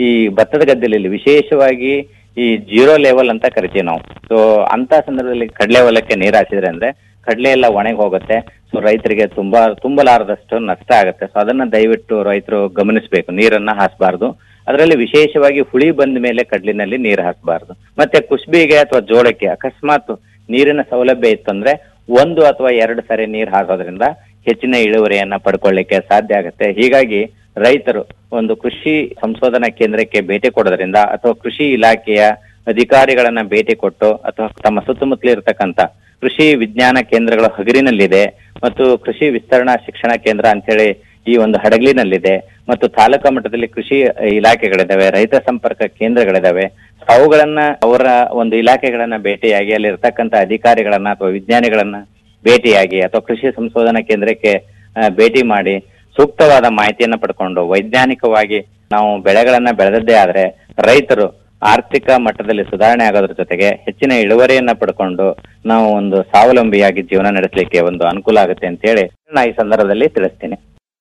ಈ ಭತ್ತದ ಗದ್ದೆಯಲ್ಲಿ ವಿಶೇಷವಾಗಿ ಈ ಜೀರೋ ಲೆವೆಲ್ ಅಂತ ಕರಿತೀವಿ ನಾವು ಸೊ ಅಂತ ಸಂದರ್ಭದಲ್ಲಿ ಕಡಲೆ ಹೊಲಕ್ಕೆ ನೀರು ಹಾಸಿದ್ರೆ ಅಂದ್ರೆ ಕಡಲೆ ಎಲ್ಲ ಒಣಗಿ ಹೋಗುತ್ತೆ ಸೊ ರೈತರಿಗೆ ತುಂಬಾ ತುಂಬಲಾರದಷ್ಟು ನಷ್ಟ ಆಗುತ್ತೆ ಸೊ ಅದನ್ನ ದಯವಿಟ್ಟು ರೈತರು ಗಮನಿಸಬೇಕು ನೀರನ್ನ ಹಾಸಬಾರ್ದು ಅದರಲ್ಲಿ ವಿಶೇಷವಾಗಿ ಹುಳಿ ಬಂದ ಮೇಲೆ ಕಡ್ಲಿನಲ್ಲಿ ನೀರು ಹಾಕಬಾರ್ದು ಮತ್ತೆ ಕುಸ್ಬಿಗೆ ಅಥವಾ ಜೋಳಕ್ಕೆ ಅಕಸ್ಮಾತ್ ನೀರಿನ ಸೌಲಭ್ಯ ಇತ್ತು ಅಂದ್ರೆ ಒಂದು ಅಥವಾ ಎರಡು ಸರಿ ನೀರು ಹಾಕೋದ್ರಿಂದ ಹೆಚ್ಚಿನ ಇಳುವರಿಯನ್ನ ಪಡ್ಕೊಳ್ಳಿಕ್ಕೆ ಸಾಧ್ಯ ಆಗುತ್ತೆ ಹೀಗಾಗಿ ರೈತರು ಒಂದು ಕೃಷಿ ಸಂಶೋಧನಾ ಕೇಂದ್ರಕ್ಕೆ ಭೇಟಿ ಕೊಡೋದ್ರಿಂದ ಅಥವಾ ಕೃಷಿ ಇಲಾಖೆಯ ಅಧಿಕಾರಿಗಳನ್ನ ಭೇಟಿ ಕೊಟ್ಟು ಅಥವಾ ತಮ್ಮ ಸುತ್ತಮುತ್ತಲು ಇರತಕ್ಕಂತ ಕೃಷಿ ವಿಜ್ಞಾನ ಕೇಂದ್ರಗಳು ಹಗರಿನಲ್ಲಿದೆ ಮತ್ತು ಕೃಷಿ ವಿಸ್ತರಣಾ ಶಿಕ್ಷಣ ಕೇಂದ್ರ ಅಂತೇಳಿ ಈ ಒಂದು ಹಡಗಲಿನಲ್ಲಿದೆ ಮತ್ತು ತಾಲೂಕಾ ಮಟ್ಟದಲ್ಲಿ ಕೃಷಿ ಇಲಾಖೆಗಳಿದಾವೆ ರೈತ ಸಂಪರ್ಕ ಕೇಂದ್ರಗಳಿದಾವೆ ಅವುಗಳನ್ನ ಅವರ ಒಂದು ಇಲಾಖೆಗಳನ್ನ ಭೇಟಿಯಾಗಿ ಅಲ್ಲಿ ಇರ್ತಕ್ಕಂಥ ಅಧಿಕಾರಿಗಳನ್ನ ಅಥವಾ ವಿಜ್ಞಾನಿಗಳನ್ನ ಭೇಟಿಯಾಗಿ ಅಥವಾ ಕೃಷಿ ಸಂಶೋಧನಾ ಕೇಂದ್ರಕ್ಕೆ ಆ, ಭೇಟಿ ಮಾಡಿ ಸೂಕ್ತವಾದ ಮಾಹಿತಿಯನ್ನ ಪಡ್ಕೊಂಡು ವೈಜ್ಞಾನಿಕವಾಗಿ ನಾವು ಬೆಳೆಗಳನ್ನ ಬೆಳೆದದ್ದೇ ಆದ್ರೆ ರೈತರು ಆರ್ಥಿಕ ಮಟ್ಟದಲ್ಲಿ ಸುಧಾರಣೆ ಆಗೋದ್ರ ಜೊತೆಗೆ ಹೆಚ್ಚಿನ ಇಳುವರಿಯನ್ನ ಪಡ್ಕೊಂಡು ನಾವು ಒಂದು ಸ್ವಾವಲಂಬಿಯಾಗಿ ಜೀವನ ನಡೆಸಲಿಕ್ಕೆ ಒಂದು ಅನುಕೂಲ ಆಗುತ್ತೆ ಅಂತ ಹೇಳಿ ನಾ ಈ ಸಂದರ್ಭದಲ್ಲಿ ತಿಳಿಸ್ತೀನಿ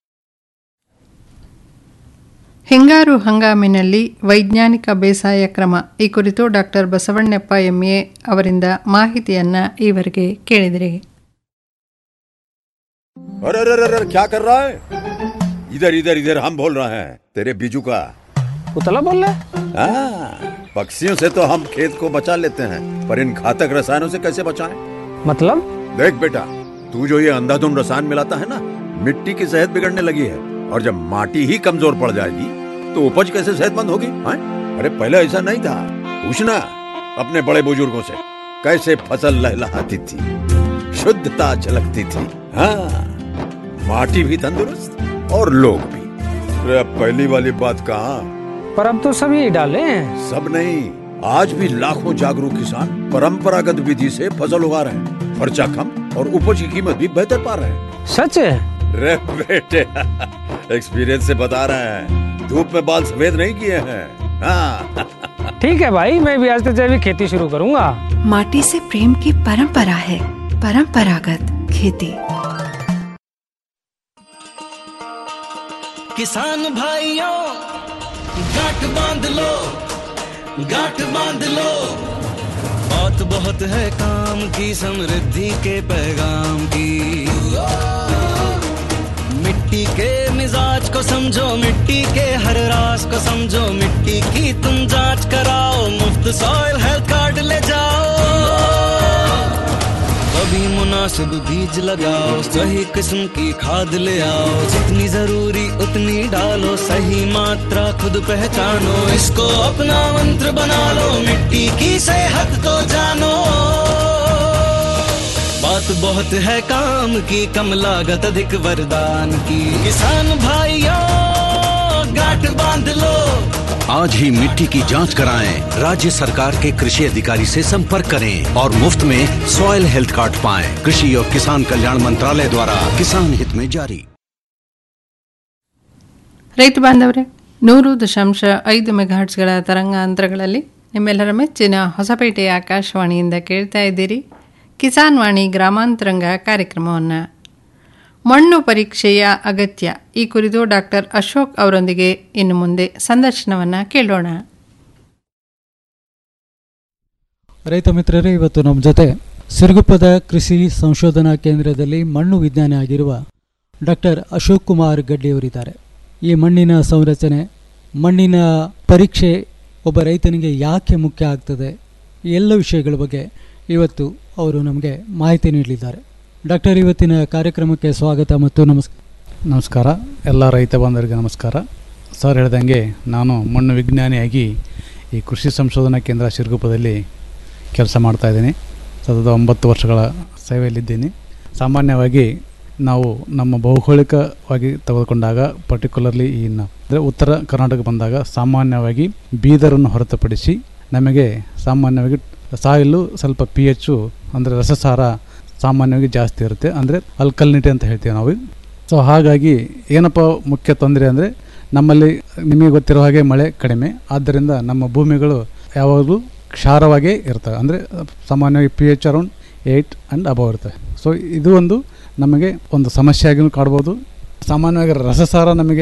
ಹಿಂಗಾರು ಹಂಗಾಮಿನಲ್ಲಿ ವೈಜ್ಞಾನಿಕ ಬೇಸಾಯ ಕ್ರಮ ಈ ಕುರಿತು ಡಾಕ್ಟರ್ ಬಸವಣ್ಣಪ್ಪ ಎಂಎ ಅವರಿಂದ ಮಾಹಿತಿಯನ್ನ ಈವರೆಗೆ ಕೇಳಿದಿರಿ अरे अरे अरे अरे क्या कर रहा है इधर इधर इधर हम बोल रहे हैं तेरे बीजू का उतला बोल रहा हाँ, पक्षियों से तो हम खेत को बचा लेते हैं पर इन घातक रसायनों से कैसे बचाएं? मतलब देख बेटा तू जो ये अंधाधुंध रसायन मिलाता है ना मिट्टी की सेहत बिगड़ने लगी है और जब माटी ही कमजोर पड़ जाएगी तो उपज कैसे सेहतमंद होगी हाँ? अरे पहले ऐसा नहीं था पूछना अपने बड़े बुजुर्गों से कैसे फसल लहलहाती थी शुद्धता झलकती थी हाँ माटी भी तंदुरुस्त और लोग भी अरे अब पहली वाली बात कहाँ पर अब तो सभी डाले हैं सब नहीं आज भी लाखों जागरूक किसान परंपरागत विधि से फसल उगा रहे हैं खर्चा कम और उपज की कीमत भी बेहतर पा रहे हैं सच है रे बेटे एक्सपीरियंस से बता रहे हैं धूप में बाल सफेद नहीं किए हैं हाँ ठीक है भाई मैं भी आज से जैविक खेती शुरू करूंगा माटी से प्रेम की परंपरा है परंपरागत खेती किसान भाइयों गांठ बांध लो गांठ बांध लो बात बहुत है काम की समृद्धि के पैगाम की मिट्टी के मिजाज को समझो मिट्टी के हर राज को समझो मिट्टी की तुम जांच कराओ मुफ्त सॉइल हेल्थ कार्ड ले जाओ कभी मुनासिब बीज लगाओ सही किस्म की खाद ले आओ जितनी जरूरी उतनी डालो सही मात्रा खुद पहचानो इसको अपना मंत्र बना लो मिट्टी की सेहत को जानो बात बहुत है काम की कम लागत अधिक वरदान की किसान भाइयों गांठ बांध लो आज ही मिट्टी की जांच कराएं राज्य सरकार के कृषि अधिकारी से संपर्क करें और मुफ्त में सॉइल हेल्थ कार्ड पाएं कृषि और किसान कल्याण मंत्रालय द्वारा किसान हित में जारी ರೈತ ಬಾಂಧವರೇ ನೂರು ದಶಾಂಶ ಐದು ಮೆಗಾಹರ್ಟ್ಸ್ಗಳ ತರಂಗಾಂತರಗಳಲ್ಲಿ ನಿಮ್ಮೆಲ್ಲರ ಮೆಚ್ಚಿನ ಹೊಸಪೇಟೆ ಆಕಾಶವಾಣಿಯಿಂದ ಕೇಳ್ತಾ ಇದ್ದೀರಿ ಕಿಸಾನ್ ವಾಣಿ ಗ್ರಾಮಾಂತರಂಗ ಕಾರ್ಯಕ್ರಮವನ್ನು ಮಣ್ಣು ಪರೀಕ್ಷೆಯ ಅಗತ್ಯ ಈ ಕುರಿತು ಡಾಕ್ಟರ್ ಅಶೋಕ್ ಅವರೊಂದಿಗೆ ಇನ್ನು ಮುಂದೆ ಸಂದರ್ಶನವನ್ನು ಕೇಳೋಣ ರೈತ ಮಿತ್ರರೇ ಇವತ್ತು ನಮ್ಮ ಜೊತೆ ಸಿರುಗುಪ್ಪದ ಕೃಷಿ ಸಂಶೋಧನಾ ಕೇಂದ್ರದಲ್ಲಿ ಮಣ್ಣು ವಿಜ್ಞಾನಿ ಆಗಿರುವ ಡಾಕ್ಟರ್ ಅಶೋಕ್ ಕುಮಾರ್ ಗಡ್ಡಿಯವರಿದ್ದಾರೆ ಈ ಮಣ್ಣಿನ ಸಂರಚನೆ ಮಣ್ಣಿನ ಪರೀಕ್ಷೆ ಒಬ್ಬ ರೈತನಿಗೆ ಯಾಕೆ ಮುಖ್ಯ ಆಗ್ತದೆ ಈ ಎಲ್ಲ ವಿಷಯಗಳ ಬಗ್ಗೆ ಇವತ್ತು ಅವರು ನಮಗೆ ಮಾಹಿತಿ ನೀಡಲಿದ್ದಾರೆ ಡಾಕ್ಟರ್ ಇವತ್ತಿನ ಕಾರ್ಯಕ್ರಮಕ್ಕೆ ಸ್ವಾಗತ ಮತ್ತು ನಮಸ್ಕಾರ ನಮಸ್ಕಾರ ಎಲ್ಲ ರೈತ ಬಾಂಧವರಿಗೆ ನಮಸ್ಕಾರ ಸರ್ ಹೇಳ್ದಂಗೆ ನಾನು ಮಣ್ಣು ವಿಜ್ಞಾನಿಯಾಗಿ ಈ ಕೃಷಿ ಸಂಶೋಧನಾ ಕೇಂದ್ರ ಶಿರಗುಪ್ಪದಲ್ಲಿ ಕೆಲಸ ಮಾಡ್ತಾಯಿದ್ದೀನಿ ಸತತ ಒಂಬತ್ತು ವರ್ಷಗಳ ಸೇವೆಯಲ್ಲಿದ್ದೀನಿ ಸಾಮಾನ್ಯವಾಗಿ ನಾವು ನಮ್ಮ ಭೌಗೋಳಿಕವಾಗಿ ತೆಗೆದುಕೊಂಡಾಗ ಪರ್ಟಿಕ್ಯುಲರ್ಲಿ ಈ ಅಂದರೆ ಉತ್ತರ ಕರ್ನಾಟಕ ಬಂದಾಗ ಸಾಮಾನ್ಯವಾಗಿ ಬೀದರನ್ನು ಹೊರತುಪಡಿಸಿ ನಮಗೆ ಸಾಮಾನ್ಯವಾಗಿ ಸಾಯಿಲು ಸ್ವಲ್ಪ ಪಿ ಎಚ್ಚು ಅಂದರೆ ರಸಸಾರ ಸಾಮಾನ್ಯವಾಗಿ ಜಾಸ್ತಿ ಇರುತ್ತೆ ಅಂದರೆ ಅಲ್ಕಲ್ನಿಟಿ ಅಂತ ಹೇಳ್ತೀವಿ ನಾವು ಸೊ ಹಾಗಾಗಿ ಏನಪ್ಪ ಮುಖ್ಯ ತೊಂದರೆ ಅಂದರೆ ನಮ್ಮಲ್ಲಿ ನಿಮಗೆ ಗೊತ್ತಿರೋ ಹಾಗೆ ಮಳೆ ಕಡಿಮೆ ಆದ್ದರಿಂದ ನಮ್ಮ ಭೂಮಿಗಳು ಯಾವಾಗಲೂ ಕ್ಷಾರವಾಗೇ ಇರ್ತವೆ ಅಂದರೆ ಸಾಮಾನ್ಯವಾಗಿ P H around eight and above ಇರ್ತವೆ ಸೊ ಇದು ಒಂದು ನಮಗೆ ಒಂದು ಸಮಸ್ಯೆಯಾಗಿಯೂ ಕಾಡ್ಬೋದು ಸಾಮಾನ್ಯವಾಗಿ ರಸಸಾರ ನಮಗೆ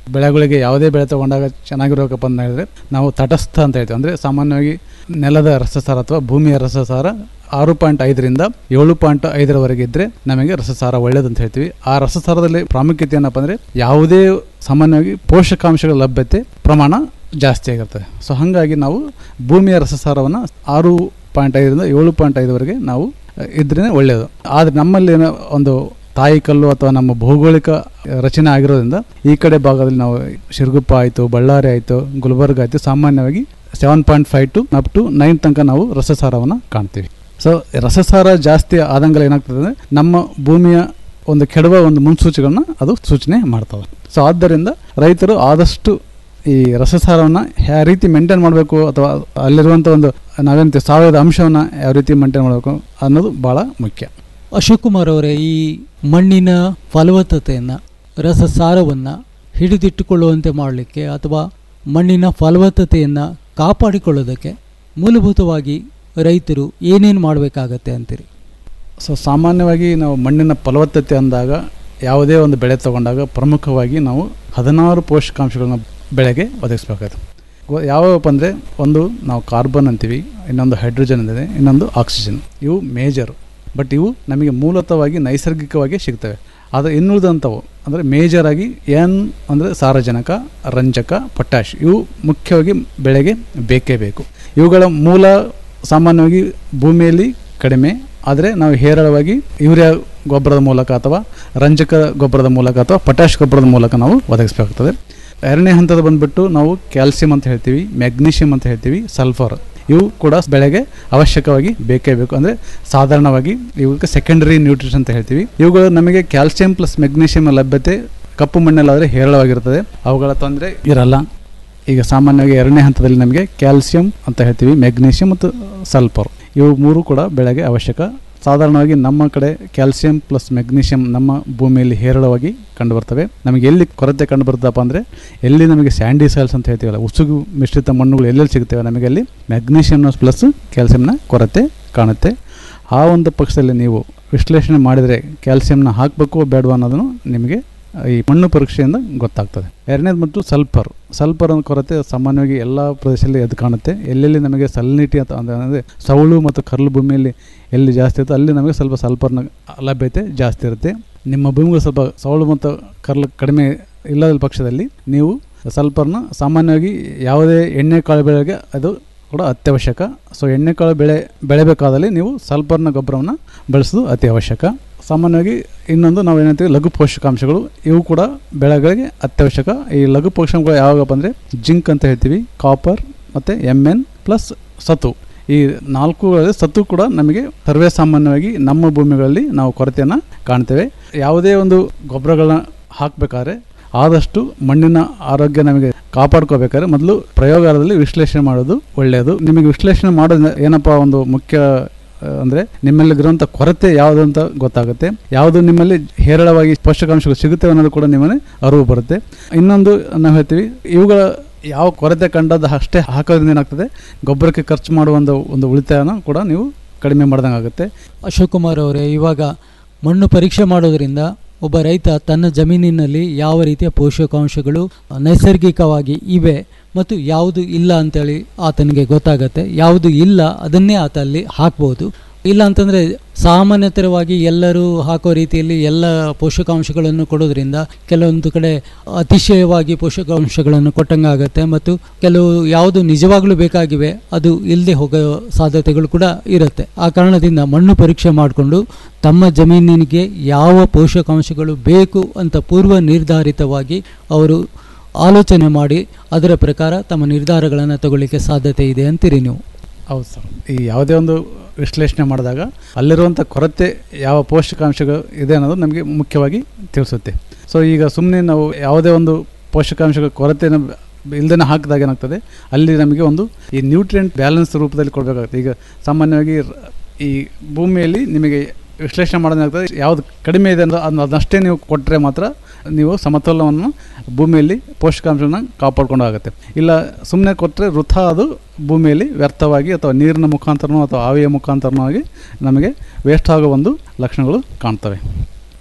ಬೆಳೆಗಳಿಗೆ ಯಾವುದೇ ಬೆಳೆ ತಗೊಂಡಾಗ ಚೆನ್ನಾಗಿರೋಕಪ್ಪ ಅಂತ ಹೇಳಿದ್ರೆ ನಾವು ತಟಸ್ಥ ಅಂತ ಹೇಳ್ತೀವಿ ಅಂದರೆ ಸಾಮಾನ್ಯವಾಗಿ ನೆಲದ ರಸಸಾರ ಅಥವಾ ಭೂಮಿಯ ರಸಸಾರ ಆರು ಪಾಯಿಂಟ್ ಐದರಿಂದ ಏಳು ಪಾಯಿಂಟ್ ಐದರವರೆಗೆ ಇದ್ದರೆ ನಮಗೆ ರಸಸಾರ ಒಳ್ಳೇದು ಅಂತ ಹೇಳ್ತೀವಿ ಆ ರಸಸಾರದಲ್ಲಿ ಪ್ರಾಮುಖ್ಯತೆ ಏನಪ್ಪ ಅಂದರೆ ಯಾವುದೇ ಸಾಮಾನ್ಯವಾಗಿ ಪೋಷಕಾಂಶಗಳ ಲಭ್ಯತೆ ಪ್ರಮಾಣ ಜಾಸ್ತಿ ಆಗಿರ್ತದೆ ಸೊ ಹಾಗಾಗಿ ನಾವು ಭೂಮಿಯ ರಸಸಾರವನ್ನು ಆರು ಪಾಯಿಂಟ್ ಐದರಿಂದ ಏಳು ಪಾಯಿಂಟ್ ಐದವರೆಗೆ ನಾವು ಇದ್ರೇ ಒಳ್ಳೆಯದು ಆದರೆ ನಮ್ಮಲ್ಲಿ ಏನೋ ಒಂದು ತಾಯಿ ಕಲ್ಲು ಅಥವಾ ನಮ್ಮ ಭೌಗೋಳಿಕ ರಚನೆ ಆಗಿರೋದ್ರಿಂದ ಈ ಕಡೆ ಭಾಗದಲ್ಲಿ ನಾವು ಶಿರಗುಪ್ಪ ಆಯಿತು ಬಳ್ಳಾರಿ ಆಯಿತು ಗುಲ್ಬರ್ಗ ಆಯಿತು ಸಾಮಾನ್ಯವಾಗಿ seven point five to up to nine ತನಕ ನಾವು ರಸಸಾರವನ್ನು ಕಾಣ್ತೀವಿ ಸೊ ರಸಸಾರ ಜಾಸ್ತಿ ಆದಂಗೆಲ್ಲ ಏನಾಗ್ತದೆ ಅಂದರೆ ನಮ್ಮ ಭೂಮಿಯ ಒಂದು ಕೆಡುವ ಒಂದು ಮುನ್ಸೂಚನೆಗಳನ್ನ ಅದು ಸೂಚನೆ ಮಾಡ್ತವೆ ಸೊ ಆದ್ದರಿಂದ ರೈತರು ಆದಷ್ಟು ಈ ರಸಸಾರವನ್ನು ಯಾವ ರೀತಿ ಮೇಂಟೈನ್ ಮಾಡಬೇಕು ಅಥವಾ ಅಲ್ಲಿರುವಂಥ ಒಂದು ನಾವೇಂತ ಸಾವಯವ ಅಂಶವನ್ನು ಯಾವ ರೀತಿ ಮೇಂಟೈನ್ ಮಾಡಬೇಕು ಅನ್ನೋದು ಭಾಳ ಮುಖ್ಯ ಅಶೋಕ್ ಕುಮಾರ್ ಅವರೇ ಈ ಮಣ್ಣಿನ ಫಲವತ್ತತೆಯನ್ನು ರಸಸಾರವನ್ನು ಹಿಡಿದಿಟ್ಟುಕೊಳ್ಳುವಂತೆ ಮಾಡಲಿಕ್ಕೆ ಅಥವಾ ಮಣ್ಣಿನ ಫಲವತ್ತತೆಯನ್ನು ಕಾಪಾಡಿಕೊಳ್ಳೋದಕ್ಕೆ ಮೂಲಭೂತವಾಗಿ ರೈತರು ಏನೇನು ಮಾಡಬೇಕಾಗತ್ತೆ ಅಂತೀರಿ ಸೊ ಸಾಮಾನ್ಯವಾಗಿ ನಾವು ಮಣ್ಣಿನ ಫಲವತ್ತತೆ ಅಂದಾಗ ಯಾವುದೇ ಒಂದು ಬೆಳೆ ತಗೊಂಡಾಗ ಪ್ರಮುಖವಾಗಿ ನಾವು ಹದಿನಾರು ಪೋಷಕಾಂಶಗಳನ್ನ ಬೆಳೆಗೆ ಒದಗಿಸ್ಬೇಕಾಗುತ್ತೆ ಗೊ- ಯಾವ್ಯಾವಪ್ಪ ಅಂದರೆ ಒಂದು ನಾವು ಕಾರ್ಬನ್ ಅಂತೀವಿ ಇನ್ನೊಂದು ಹೈಡ್ರೋಜನ್ ಅಂತಿದೆ ಇನ್ನೊಂದು ಆಕ್ಸಿಜನ್ ಇವು ಮೇಜರು ಬಟ್ ಇವು ನಮಗೆ ಮೂಲತಃವಾಗಿ ನೈಸರ್ಗಿಕವಾಗಿ ಸಿಗ್ತವೆ ಆದರೆ ಇನ್ನುಳಿದಂಥವು ಅಂದರೆ ಮೇಜರಾಗಿ ಎನ್ ಅಂದರೆ ಸಾರಜನಕ ರಂಜಕ ಪೊಟ್ಯಾಶ್ ಇವು ಮುಖ್ಯವಾಗಿ ಬೆಳೆಗೆ ಬೇಕೇ ಬೇಕು ಇವುಗಳ ಮೂಲ ಸಾಮಾನ್ಯವಾಗಿ ಭೂಮಿಯಲ್ಲಿ ಕಡಿಮೆ ಆದರೆ ನಾವು ಹೇರಳವಾಗಿ ಯೂರಿಯಾ ಗೊಬ್ಬರದ ಮೂಲಕ ಅಥವಾ ರಂಜಕ ಗೊಬ್ಬರದ ಮೂಲಕ ಅಥವಾ ಪೊಟ್ಯಾಶ್ ಗೊಬ್ಬರದ ಮೂಲಕ ನಾವು ಒದಗಿಸಬೇಕಾಗ್ತದೆ ಎರಡನೇ ಹಂತದ ಬಂದುಬಿಟ್ಟು ನಾವು ಕ್ಯಾಲ್ಸಿಯಂ ಅಂತ ಹೇಳ್ತೀವಿ ಮ್ಯಾಗ್ನೀಷಿಯಂ ಅಂತ ಹೇಳ್ತೀವಿ ಸಲ್ಫರ್ ಇವು ಕೂಡ ಬೆಳೆಗೆ ಅವಶ್ಯಕವಾಗಿ ಬೇಕೇ ಬೇಕು ಅಂದರೆ ಸಾಧಾರಣವಾಗಿ ಇವಕ್ಕೆ ಸೆಕೆಂಡರಿ ನ್ಯೂಟ್ರಿಷನ್ ಅಂತ ಹೇಳ್ತೀವಿ ಇವುಗಳು ನಮಗೆ ಕ್ಯಾಲ್ಸಿಯಂ ಪ್ಲಸ್ ಮೆಗ್ನೀಷಿಯಂ ಲಭ್ಯತೆ ಕಪ್ಪು ಮಣ್ಣಲ್ಲಾದರೆ ಹೇರಳವಾಗಿರ್ತದೆ ಅವುಗಳ ತೊಂದರೆ ಇರಲ್ಲ ಈಗ ಸಾಮಾನ್ಯವಾಗಿ ಎರಡನೇ ಹಂತದಲ್ಲಿ ನಮಗೆ ಕ್ಯಾಲ್ಸಿಯಂ ಅಂತ ಹೇಳ್ತೀವಿ ಮೆಗ್ನೀಷಿಯಂ ಮತ್ತು ಸಲ್ಫರ್ ಇವು ಮೂರು ಕೂಡ ಬೆಳೆಗೆ ಅವಶ್ಯಕ ಸಾಧಾರಣವಾಗಿ ನಮ್ಮ ಕಡೆ ಕ್ಯಾಲ್ಸಿಯಂ ಪ್ಲಸ್ ಮೆಗ್ನೀಷಿಯಂ ನಮ್ಮ ಭೂಮಿಯಲ್ಲಿ ಹೇರಳವಾಗಿ ಕಂಡುಬರ್ತವೆ ನಮಗೆ ಎಲ್ಲಿ ಕೊರತೆ ಕಂಡುಬರ್ತದಪ್ಪ ಅಂದರೆ ಎಲ್ಲಿ ನಮಗೆ ಸ್ಯಾಂಡಿ ಸಾಯಿಲ್ಸ್ ಅಂತ ಹೇಳ್ತೀವಲ್ಲ ಉಸುಗು ಮಿಶ್ರಿತ ಮಣ್ಣುಗಳು ಎಲ್ಲೆಲ್ಲಿ ಸಿಗ್ತವೆ ನಮಗೆ ಅಲ್ಲಿ ಮೆಗ್ನೀಷಿಯಂನ ಪ್ಲಸ್ ಕ್ಯಾಲ್ಸಿಯಂನ ಕೊರತೆ ಕಾಣುತ್ತೆ ಆ ಒಂದು ಪಕ್ಷದಲ್ಲಿ ನೀವು ವಿಶ್ಲೇಷಣೆ ಮಾಡಿದರೆ ಕ್ಯಾಲ್ಸಿಯಂನ ಹಾಕಬೇಕು ಬೇಡವಾ ಅನ್ನೋದನ್ನು ನಿಮಗೆ ಈ ಮಣ್ಣು ಪರೀಕ್ಷೆಯಿಂದ ಗೊತ್ತಾಗ್ತದೆ ಎರಡನೇದು ಮತ್ತು ಸಲ್ಫರ್ ಸಲ್ಫರ್ ಅನ್ನೋ ಕೊರತೆ ಸಾಮಾನ್ಯವಾಗಿ ಎಲ್ಲ ಪ್ರದೇಶದಲ್ಲಿ ಎದ್ದು ಕಾಣುತ್ತೆ ಎಲ್ಲೆಲ್ಲಿ ನಮಗೆ ಸಲ್ನಿಟಿ ಅಂತ ಅಂದ್ರೆ ಅಂದರೆ ಸವಳು ಮತ್ತು ಕರ್ಲು ಭೂಮಿಯಲ್ಲಿ ಎಲ್ಲಿ ಜಾಸ್ತಿ ಇರುತ್ತೆ ಅಲ್ಲಿ ನಮಗೆ ಸ್ವಲ್ಪ ಸಲ್ಫರ್ನ ಲಭ್ಯತೆ ಜಾಸ್ತಿ ಇರುತ್ತೆ ನಿಮ್ಮ ಭೂಮಿಗೆ ಸ್ವಲ್ಪ ಸವಳು ಮತ್ತು ಕರ್ಲು ಕಡಿಮೆ ಇಲ್ಲದ ಪಕ್ಷದಲ್ಲಿ ನೀವು ಸಲ್ಫರ್ನ ಸಾಮಾನ್ಯವಾಗಿ ಯಾವುದೇ ಎಣ್ಣೆ ಕಾಳು ಬೆಳೆಗೆ ಅದು ಕೂಡ ಅತ್ಯವಶ್ಯಕ ಸೊ ಎಣ್ಣೆಕಾಳು ಬೆಳೆ ಬೆಳೆಬೇಕಾದಲ್ಲಿ ನೀವು ಸಲ್ಫರ್ನ ಗೊಬ್ಬರವನ್ನು ಬಳಸೋದು ಅತಿ ಅವಶ್ಯಕ ಸಾಮಾನ್ಯವಾಗಿ ಇನ್ನೊಂದು ನಾವು ಏನಂತೀವಿ ಲಘು ಪೋಷಕಾಂಶಗಳು ಇವು ಕೂಡ ಬೆಳೆಗಳಿಗೆ ಅತ್ಯವಶ್ಯಕ ಈ ಲಘು ಪೋಷಕಾಂಶಗಳು ಯಾವಾಗಪ್ಪ ಅಂದರೆ ಜಿಂಕ್ ಅಂತ ಹೇಳ್ತೀವಿ ಕಾಪರ್ ಮತ್ತು ಎಮ್ ಎನ್ ಪ್ಲಸ್ ಸತು ಈ ನಾಲ್ಕುಗಳಲ್ಲಿ ಸತ್ತು ಕೂಡ ನಮಗೆ ಸರ್ವೇ ಸಾಮಾನ್ಯವಾಗಿ ನಮ್ಮ ಭೂಮಿಗಳಲ್ಲಿ ನಾವು ಕೊರತೆಯನ್ನು ಕಾಣ್ತೇವೆ ಯಾವುದೇ ಒಂದು ಗೊಬ್ಬರಗಳನ್ನ ಹಾಕಬೇಕಾದ್ರೆ ಆದಷ್ಟು ಮಣ್ಣಿನ ಆರೋಗ್ಯ ನಮಗೆ ಕಾಪಾಡ್ಕೋಬೇಕಾದ್ರೆ ಮೊದಲು ಪ್ರಯೋಗಾಲಯದಲ್ಲಿ ವಿಶ್ಲೇಷಣೆ ಮಾಡೋದು ಒಳ್ಳೆಯದು ನಿಮಗೆ ವಿಶ್ಲೇಷಣೆ ಮಾಡೋದು ಏನಪ್ಪ ಒಂದು ಮುಖ್ಯ ಅಂದರೆ ನಿಮ್ಮಲ್ಲಿರುವಂಥ ಕೊರತೆ ಯಾವುದು ಅಂತ ಗೊತ್ತಾಗುತ್ತೆ ಯಾವುದು ನಿಮ್ಮಲ್ಲಿ ಹೇರಳವಾಗಿ ಪೋಷಕಾಂಶಗಳು ಸಿಗುತ್ತೆ ಅನ್ನೋದು ಕೂಡ ನಿಮ್ಮಲ್ಲಿ ಅರಿವು ಬರುತ್ತೆ ಇನ್ನೊಂದು ನಾವು ಹೇಳ್ತೀವಿ ಇವುಗಳ ಯಾವ ಕೊರತೆ ಕಂಡದ್ದು ಅಷ್ಟೇ ಹಾಕೋದ್ರಿಂದ ಏನಾಗ್ತದೆ ಗೊಬ್ಬರಕ್ಕೆ ಖರ್ಚು ಮಾಡುವ ಒಂದು ಒಂದು ಉಳಿತಾಯನ ಕೂಡ ನೀವು ಕಡಿಮೆ ಮಾಡ್ದಂಗೆ ಆಗುತ್ತೆ ಅಶೋಕ್ ಕುಮಾರ್ ಅವರೇ ಇವಾಗ ಮಣ್ಣು ಪರೀಕ್ಷೆ ಮಾಡೋದ್ರಿಂದ ಒಬ್ಬ ರೈತ ತನ್ನ ಜಮೀನಿನಲ್ಲಿ ಯಾವ ರೀತಿಯ ಪೋಷಕಾಂಶಗಳು ನೈಸರ್ಗಿಕವಾಗಿ ಇವೆ ಮತ್ತು ಯಾವುದು ಇಲ್ಲ ಅಂತೇಳಿ ಆತನಿಗೆ ಗೊತ್ತಾಗತ್ತೆ ಯಾವುದು ಇಲ್ಲ ಅದನ್ನೇ ಆತ ಅಲ್ಲಿ ಹಾಕ್ಬೋದು ಇಲ್ಲ ಅಂತಂದರೆ ಸಾಮಾನ್ಯತರವಾಗಿ ಎಲ್ಲರೂ ಹಾಕೋ ರೀತಿಯಲ್ಲಿ ಎಲ್ಲ ಪೋಷಕಾಂಶಗಳನ್ನು ಕೊಡೋದ್ರಿಂದ ಕೆಲವೊಂದು ಕಡೆ ಅತಿಶಯವಾಗಿ ಪೋಷಕಾಂಶಗಳನ್ನು ಕೊಟ್ಟಂಗಾಗತ್ತೆ ಮತ್ತು ಕೆಲವು ಯಾವುದು ನಿಜವಾಗ್ಲೂ ಬೇಕಾಗಿವೆ ಅದು ಇಲ್ಲದೆ ಹೋಗೋ ಸಾಧ್ಯತೆಗಳು ಕೂಡ ಇರುತ್ತೆ ಆ ಕಾರಣದಿಂದ ಮಣ್ಣು ಪರೀಕ್ಷೆ ಮಾಡಿಕೊಂಡು ತಮ್ಮ ಜಮೀನಿಗೆ ಯಾವ ಪೋಷಕಾಂಶಗಳು ಬೇಕು ಅಂತ ಪೂರ್ವ ನಿರ್ಧಾರಿತವಾಗಿ ಅವರು ಆಲೋಚನೆ ಮಾಡಿ ಅದರ ಪ್ರಕಾರ ತಮ್ಮ ನಿರ್ಧಾರಗಳನ್ನು ತಗೊಳ್ಳಿಕ್ಕೆ ಸಾಧ್ಯತೆ ಇದೆ ಅಂತೀರಿ ನೀವು ಹೌದು ಸರ್ ಈ ಯಾವುದೇ ಒಂದು ವಿಶ್ಲೇಷಣೆ ಮಾಡಿದಾಗ ಅಲ್ಲಿರುವಂಥ ಕೊರತೆ ಯಾವ ಪೋಷಕಾಂಶಗಳು ಇದೆ ಅನ್ನೋದು ನಮಗೆ ಮುಖ್ಯವಾಗಿ ತಿಳಿಸುತ್ತೆ ಸೊ ಈಗ ಸುಮ್ಮನೆ ನಾವು ಯಾವುದೇ ಒಂದು ಪೋಷಕಾಂಶಗಳ ಕೊರತೆಯನ್ನು ಇಲ್ದೇ ಹಾಕಿದಾಗ ಏನಾಗ್ತದೆ ಅಲ್ಲಿ ನಮಗೆ ಒಂದು ಈ ನ್ಯೂಟ್ರಿಯೆಂಟ್ ಬ್ಯಾಲೆನ್ಸ್ ರೂಪದಲ್ಲಿ ಕೊಡಬೇಕಾಗುತ್ತೆ ಈಗ ಸಾಮಾನ್ಯವಾಗಿ ರ- ಈ ಭೂಮಿಯಲ್ಲಿ ನಿಮಗೆ ವಿಶ್ಲೇಷಣೆ ಮಾಡೋದಾಗ್ತದೆ ಯಾವುದು ಕಡಿಮೆ ಇದೆ ಅಂದ್ರೆ ಅದನ್ನ ಅದನ್ನಷ್ಟೇ ನೀವು ಕೊಟ್ಟರೆ ಮಾತ್ರ ನೀವು ಸಮತೋಲನವನ್ನು ಭೂಮಿಯಲ್ಲಿ ಪೋಷಕಾಂಶನ ಕಾಪಾಡ್ಕೊಂಡು ಆಗುತ್ತೆ ಇಲ್ಲ ಸುಮ್ಮನೆ ಕೊಟ್ಟರೆ ವೃಥಾ ಅದು ಭೂಮಿಯಲ್ಲಿ ವ್ಯರ್ಥವಾಗಿ ಅಥವಾ ನೀರಿನ ಮುಖಾಂತರನೋ ಅಥವಾ ಆವಿಯ ಮುಖಾಂತರನೋ ಆಗಿ ನಮಗೆ ವೇಸ್ಟ್ ಆಗೋ ಒಂದು ಲಕ್ಷಣಗಳು ಕಾಣ್ತವೆ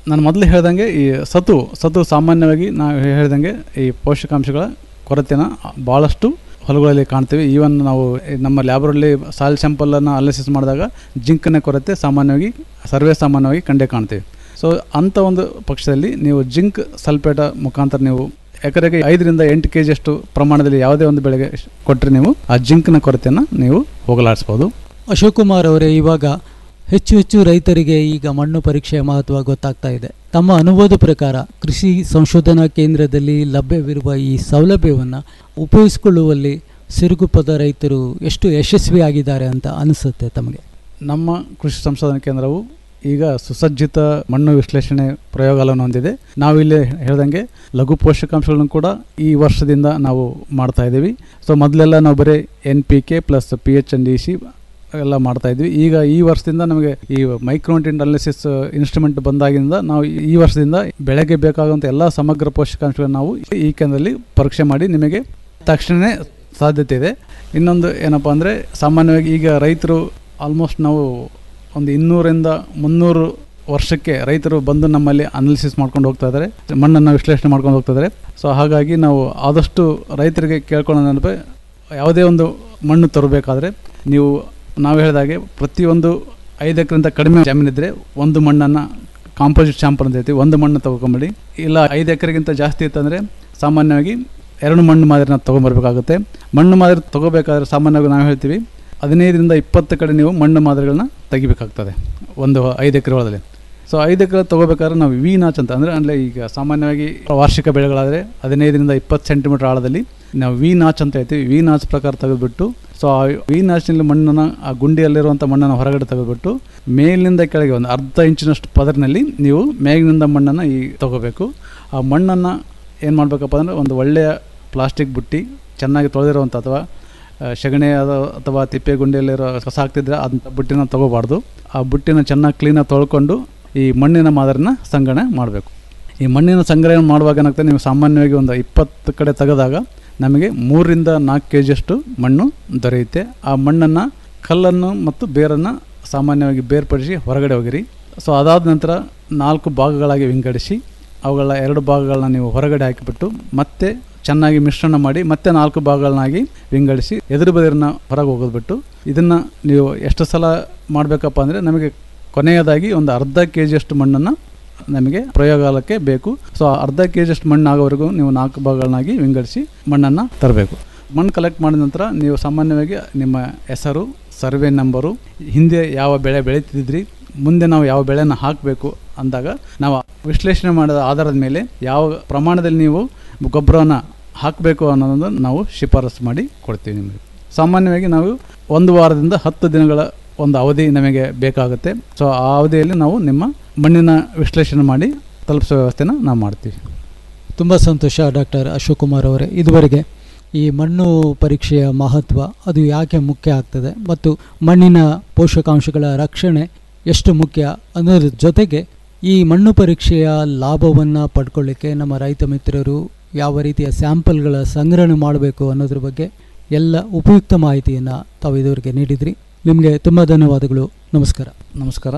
ನಾನು ಮೊದಲು ಹೇಳ್ದಂಗೆ ಈ ಸತು ಸತು ಸಾಮಾನ್ಯವಾಗಿ ನಾವು ಹೇಳ್ದಂಗೆ ಈ ಪೋಷಕಾಂಶಗಳ ಕೊರತೆನ ಭಾಳಷ್ಟು ಹೊಲಗಳಲ್ಲಿ ಕಾಣ್ತೀವಿ ಈವನ್ ನಾವು ಈ ನಮ್ಮ ಲ್ಯಾಬ್ರಲ್ಲಿ ಸಾಯಿಲ್ ಸ್ಯಾಂಪಲನ್ನು ಅನಾಲಿಸಿಸ್ ಮಾಡಿದಾಗ ಜಿಂಕ್ನ ಕೊರತೆ ಸಾಮಾನ್ಯವಾಗಿ ಸರ್ವೇ ಸಾಮಾನ್ಯವಾಗಿ ಕಂಡೇ ಕಾಣ್ತೀವಿ ಸೊ ಅಂಥ ಒಂದು ಪಕ್ಷದಲ್ಲಿ ನೀವು ಜಿಂಕ್ ಸಲ್ಫೇಟ ಮುಖಾಂತರ ನೀವು ಎಕರೆಗೆ ಐದರಿಂದ ಎಂಟು ಕೆ ಜಿಯಷ್ಟು ಪ್ರಮಾಣದಲ್ಲಿ ಯಾವುದೇ ಒಂದು ಬೆಳೆಗೆ ಕೊಟ್ಟರೆ ನೀವು ಆ ಜಿಂಕ್ನ ಕೊರತೆಯನ್ನು ನೀವು ಹೋಗಲಾಡಿಸ್ಬೋದು ಅಶೋಕ್ ಕುಮಾರ್ ಅವರೇ ಇವಾಗ ಹೆಚ್ಚು ಹೆಚ್ಚು ರೈತರಿಗೆ ಈಗ ಮಣ್ಣು ಪರೀಕ್ಷೆಯ ಮಹತ್ವ ಗೊತ್ತಾಗ್ತಾ ಇದೆ ತಮ್ಮ ಅನುಭವದ ಪ್ರಕಾರ ಕೃಷಿ ಸಂಶೋಧನಾ ಕೇಂದ್ರದಲ್ಲಿ ಲಭ್ಯವಿರುವ ಈ ಸೌಲಭ್ಯವನ್ನು ಉಪಯೋಗಿಸಿಕೊಳ್ಳುವಲ್ಲಿ ಸಿರುಗುಪ್ಪದ ರೈತರು ಎಷ್ಟು ಯಶಸ್ವಿಯಾಗಿದ್ದಾರೆ ಅಂತ ಅನಿಸುತ್ತೆ ತಮಗೆ ನಮ್ಮ ಕೃಷಿ ಸಂಶೋಧನಾ ಕೇಂದ್ರವು ಈಗ ಸುಸಜ್ಜಿತ ಮಣ್ಣು ವಿಶ್ಲೇಷಣೆ ಪ್ರಯೋಗಾಲಯವನ್ನು ಹೊಂದಿದೆ ನಾವು ಇಲ್ಲಿ ಹೇಳ್ದಂಗೆ ಲಘು ಪೋಷಕಾಂಶಗಳನ್ನು ಕೂಡ ಈ ವರ್ಷದಿಂದ ನಾವು ಮಾಡ್ತಾ ಇದ್ದೀವಿ ಸೊ ಮೊದಲೆಲ್ಲ ನಾವು ಬರೀ N P K plus P H N D C ಎಲ್ಲ ಮಾಡ್ತಾ ಇದ್ವಿ ಈಗ ಈ ವರ್ಷದಿಂದ ನಮಗೆ ಈ ಮೈಕ್ರೋನ್ಟಿನ್ ಅನಾಲಿಸಿಸ್ ಇನ್ಸ್ಟ್ರೂಮೆಂಟ್ ಬಂದಾಗಿಂದ ನಾವು ಈ ವರ್ಷದಿಂದ ಬೆಳೆಗೆ ಬೇಕಾಗುವಂಥ ಎಲ್ಲ ಸಮಗ್ರ ಪೋಷಕಾಂಶಗಳನ್ನು ನಾವು ಈ ಕೇಂದ್ರದಲ್ಲಿ ಪರೀಕ್ಷೆ ಮಾಡಿ ನಿಮಗೆ ತಕ್ಷಣವೇ ಸಾಧ್ಯತೆ ಇದೆ ಇನ್ನೊಂದು ಏನಪ್ಪ ಅಂದರೆ ಸಾಮಾನ್ಯವಾಗಿ ಈಗ ರೈತರು ಆಲ್ಮೋಸ್ಟ್ ನಾವು ಒಂದು ಇನ್ನೂರಿಂದ ಮುನ್ನೂರು ವರ್ಷಕ್ಕೆ ರೈತರು ಬಂದು ನಮ್ಮಲ್ಲಿ ಅನಾಲಿಸಿಸ್ ಮಾಡ್ಕೊಂಡು ಹೋಗ್ತಾ ಇದ್ದಾರೆ ಮಣ್ಣನ್ನು ವಿಶ್ಲೇಷಣೆ ಮಾಡ್ಕೊಂಡು ಹೋಗ್ತಾ ಇದ್ದಾರೆ ಸೊ ಹಾಗಾಗಿ ನಾವು ಆದಷ್ಟು ರೈತರಿಗೆ ಕೇಳ್ಕೊಳ್ಳೋ ಯಾವುದೇ ಒಂದು ಮಣ್ಣು ತರಬೇಕಾದ್ರೆ ನೀವು ನಾವು ಹೇಳಿದಾಗೆ ಪ್ರತಿಯೊಂದು ಐದು ಎಕರೆಂತ ಕಡಿಮೆ ಜಮೀನಿದ್ರೆ ಒಂದು ಮಣ್ಣನ್ನು ಕಾಂಪೋಸಿಟ್ ಶಾಂಪಲ್ ಅಂತ ಹೇಳ್ತೀವಿ ಒಂದು ಮಣ್ಣು ತೊಗೊಂಬೇಡಿ ಇಲ್ಲ ಐದು ಎಕರೆಗಿಂತ ಜಾಸ್ತಿ ಇತ್ತಂದರೆ ಸಾಮಾನ್ಯವಾಗಿ ಎರಡು ಮಣ್ಣು ಮಾದರಿನ ತೊಗೊಂಬರ್ಬೇಕಾಗುತ್ತೆ ಮಣ್ಣು ಮಾದರಿ ತೊಗೋಬೇಕಾದ್ರೆ ಸಾಮಾನ್ಯವಾಗಿ ನಾವು ಹೇಳ್ತೀವಿ ಹದಿನೈದರಿಂದ ಇಪ್ಪತ್ತು ಕಡೆ ನೀವು ಮಣ್ಣು ಮಾದರಿಗಳನ್ನ ತೆಗಿಬೇಕಾಗ್ತದೆ ಒಂದು ಐದು ಎಕರೆ ಒಳಗಡೆ ಸೊ ಐದು ಎಕರೆ ತೊಗೋಬೇಕಾದ್ರೆ ನಾವು ವಿ ನಾಚ್ ಅಂತ ಅಂದರೆ ಅಂದರೆ ಈಗ ಸಾಮಾನ್ಯವಾಗಿ ವಾರ್ಷಿಕ ಬೆಳೆಗಳಾದರೆ ಹದಿನೈದರಿಂದ ಇಪ್ಪತ್ತು ಸೆಂಟಿಮೀಟರ್ ಆಳದಲ್ಲಿ ನಾವು ವಿ ನಾಚ್ ಅಂತ ಹೇಳ್ತೀವಿ ವಿ ನಾಚ್ ಪ್ರಕಾರ ತೆಗೆದುಬಿಟ್ಟು ಸೊ ಆ ವಿ ನಾಚ್ನಲ್ಲಿ ಮಣ್ಣನ್ನು ಆ ಗುಂಡಿಯಲ್ಲಿರುವಂಥ ಮಣ್ಣನ್ನು ಹೊರಗಡೆ ತೆಗೆದುಬಿಟ್ಟು ಮೇಲಿನಿಂದ ಕೆಳಗೆ ಒಂದು ಅರ್ಧ ಇಂಚಿನಷ್ಟು ಪದರಿನಲ್ಲಿ ನೀವು ಮೇಲಿನಿಂದ ಮಣ್ಣನ್ನು ಈ ತೊಗೋಬೇಕು ಆ ಮಣ್ಣನ್ನು ಏನು ಮಾಡಬೇಕಪ್ಪ ಅಂದರೆ ಒಂದು ಒಳ್ಳೆಯ ಪ್ಲಾಸ್ಟಿಕ್ ಬುಟ್ಟಿ ಚೆನ್ನಾಗಿ ತೊಳೆದಿರುವಂಥ ಅಥವಾ ಆ, ಸಗಣಿ ಅದ ಅಥವಾ ತಿಪ್ಪೆ ಗುಂಡಿಯಲ್ಲಿರೋ ಕಸ ಹಾಕ್ತಿದ್ರೆ ಅಂಥ ಬುಟ್ಟಿನ ತೊಗೋಬಾರ್ದು ಆ ಬುಟ್ಟಿನ ಚೆನ್ನಾಗಿ ಕ್ಲೀನಾಗಿ ತೊಳ್ಕೊಂಡು ಈ ಮಣ್ಣಿನ ಮಾದರಿನ ಸಂಗ್ರಹಣೆ ಮಾಡಬೇಕು ಈ ಮಣ್ಣಿನ ಸಂಗ್ರಹಣೆ ಮಾಡುವಾಗ ಏನಾಗ್ತದೆ ನೀವು ಸಾಮಾನ್ಯವಾಗಿ ಒಂದು ಇಪ್ಪತ್ತು ಕಡೆ ತೆಗೆದಾಗ ನಮಗೆ ಮೂರರಿಂದ ನಾಲ್ಕು ಕೆ ಜಿಯಷ್ಟು ಮಣ್ಣು ದೊರೆಯುತ್ತೆ ಆ ಮಣ್ಣನ್ನು ಕಲ್ಲನ್ನು ಮತ್ತು ಬೇರನ್ನು ಸಾಮಾನ್ಯವಾಗಿ ಬೇರ್ಪಡಿಸಿ ಹೊರಗಡೆ ಹೋಗಿರಿ ಸೊ ಅದಾದ ನಂತರ ನಾಲ್ಕು ಭಾಗಗಳಾಗಿ ವಿಂಗಡಿಸಿ ಅವುಗಳ ಎರಡು ಭಾಗಗಳನ್ನ ನೀವು ಹೊರಗಡೆ ಹಾಕಿಬಿಟ್ಟು ಮತ್ತೆ ಚೆನ್ನಾಗಿ ಮಿಶ್ರಣ ಮಾಡಿ ಮತ್ತೆ ನಾಲ್ಕು ಭಾಗಗಳನ್ನಾಗಿ ವಿಂಗಡಿಸಿ ಎದುರು ಬದಿರನ್ನ ಹೊರಗೆ ಹೋಗೋದ್ಬಿಟ್ಟು ಇದನ್ನು ನೀವು ಎಷ್ಟು ಸಲ ಮಾಡಬೇಕಪ್ಪ ಅಂದರೆ ನಮಗೆ ಕೊನೆಯದಾಗಿ ಒಂದು ಅರ್ಧ ಕೆ ಜಿಯಷ್ಟು ಮಣ್ಣನ್ನು ನಮಗೆ ಪ್ರಯೋಗಾಲಯಕ್ಕೆ ಬೇಕು ಸೊ ಆ ಅರ್ಧ ಕೆ ಜಿಯಷ್ಟು ಮಣ್ಣು ಆಗೋವರೆಗೂ ನೀವು ನಾಲ್ಕು ಭಾಗಗಳನ್ನಾಗಿ ವಿಂಗಡಿಸಿ ಮಣ್ಣನ್ನು ತರಬೇಕು ಮಣ್ಣು ಕಲೆಕ್ಟ್ ಮಾಡಿದ ನಂತರ ನೀವು ಸಾಮಾನ್ಯವಾಗಿ ನಿಮ್ಮ ಹೆಸರು ಸರ್ವೆ ನಂಬರು ಹಿಂದೆ ಯಾವ ಬೆಳೆ ಬೆಳೀತಿದ್ರಿ ಮುಂದೆ ನಾವು ಯಾವ ಬೆಳೆನ ಹಾಕಬೇಕು ಅಂದಾಗ ನಾವು ವಿಶ್ಲೇಷಣೆ ಮಾಡಿದ ಆಧಾರದ ಮೇಲೆ ಯಾವ ಪ್ರಮಾಣದಲ್ಲಿ ನೀವು ಗೊಬ್ಬರವನ್ನು ಹಾಕಬೇಕು ಅನ್ನೋದನ್ನು ನಾವು ಶಿಫಾರಸು ಮಾಡಿ ಕೊಡ್ತೀವಿ ನಿಮಗೆ ಸಾಮಾನ್ಯವಾಗಿ ನಾವು ಒಂದು ವಾರದಿಂದ ಹತ್ತು ದಿನಗಳ ಒಂದು ಅವಧಿ ನಮಗೆ ಬೇಕಾಗುತ್ತೆ ಸೊ ಆ ಅವಧಿಯಲ್ಲಿ ನಾವು ನಿಮ್ಮ ಮಣ್ಣಿನ ವಿಶ್ಲೇಷಣೆ ಮಾಡಿ ತಲುಪಿಸೋ ವ್ಯವಸ್ಥೆನ ನಾವು ಮಾಡ್ತೀವಿ ತುಂಬ ಸಂತೋಷ ಡಾಕ್ಟರ್ ಅಶೋಕ್ ಕುಮಾರ್ ಅವರೇ ಇದುವರೆಗೆ ಈ ಮಣ್ಣು ಪರೀಕ್ಷೆಯ ಮಹತ್ವ ಅದು ಯಾಕೆ ಮುಖ್ಯ ಆಗ್ತದೆ ಮತ್ತು ಮಣ್ಣಿನ ಪೋಷಕಾಂಶಗಳ ರಕ್ಷಣೆ ಎಷ್ಟು ಮುಖ್ಯ ಅನ್ನೋದ್ರ ಜೊತೆಗೆ ಈ ಮಣ್ಣು ಪರೀಕ್ಷೆಯ ಲಾಭವನ್ನು ಪಡ್ಕೊಳ್ಳಿಕ್ಕೆ ನಮ್ಮ ರೈತ ಮಿತ್ರರು ಯಾವ ರೀತಿಯ ಸ್ಯಾಂಪಲ್ಗಳ ಸಂಗ್ರಹಣೆ ಮಾಡಬೇಕು ಅನ್ನೋದ್ರ ಬಗ್ಗೆ ಎಲ್ಲ ಉಪಯುಕ್ತ ಮಾಹಿತಿಯನ್ನು ತಾವು ಇದುವರೆಗೆ ನೀಡಿದ್ರಿ ನಿಮಗೆ ತುಂಬ ಧನ್ಯವಾದಗಳು ನಮಸ್ಕಾರ ನಮಸ್ಕಾರ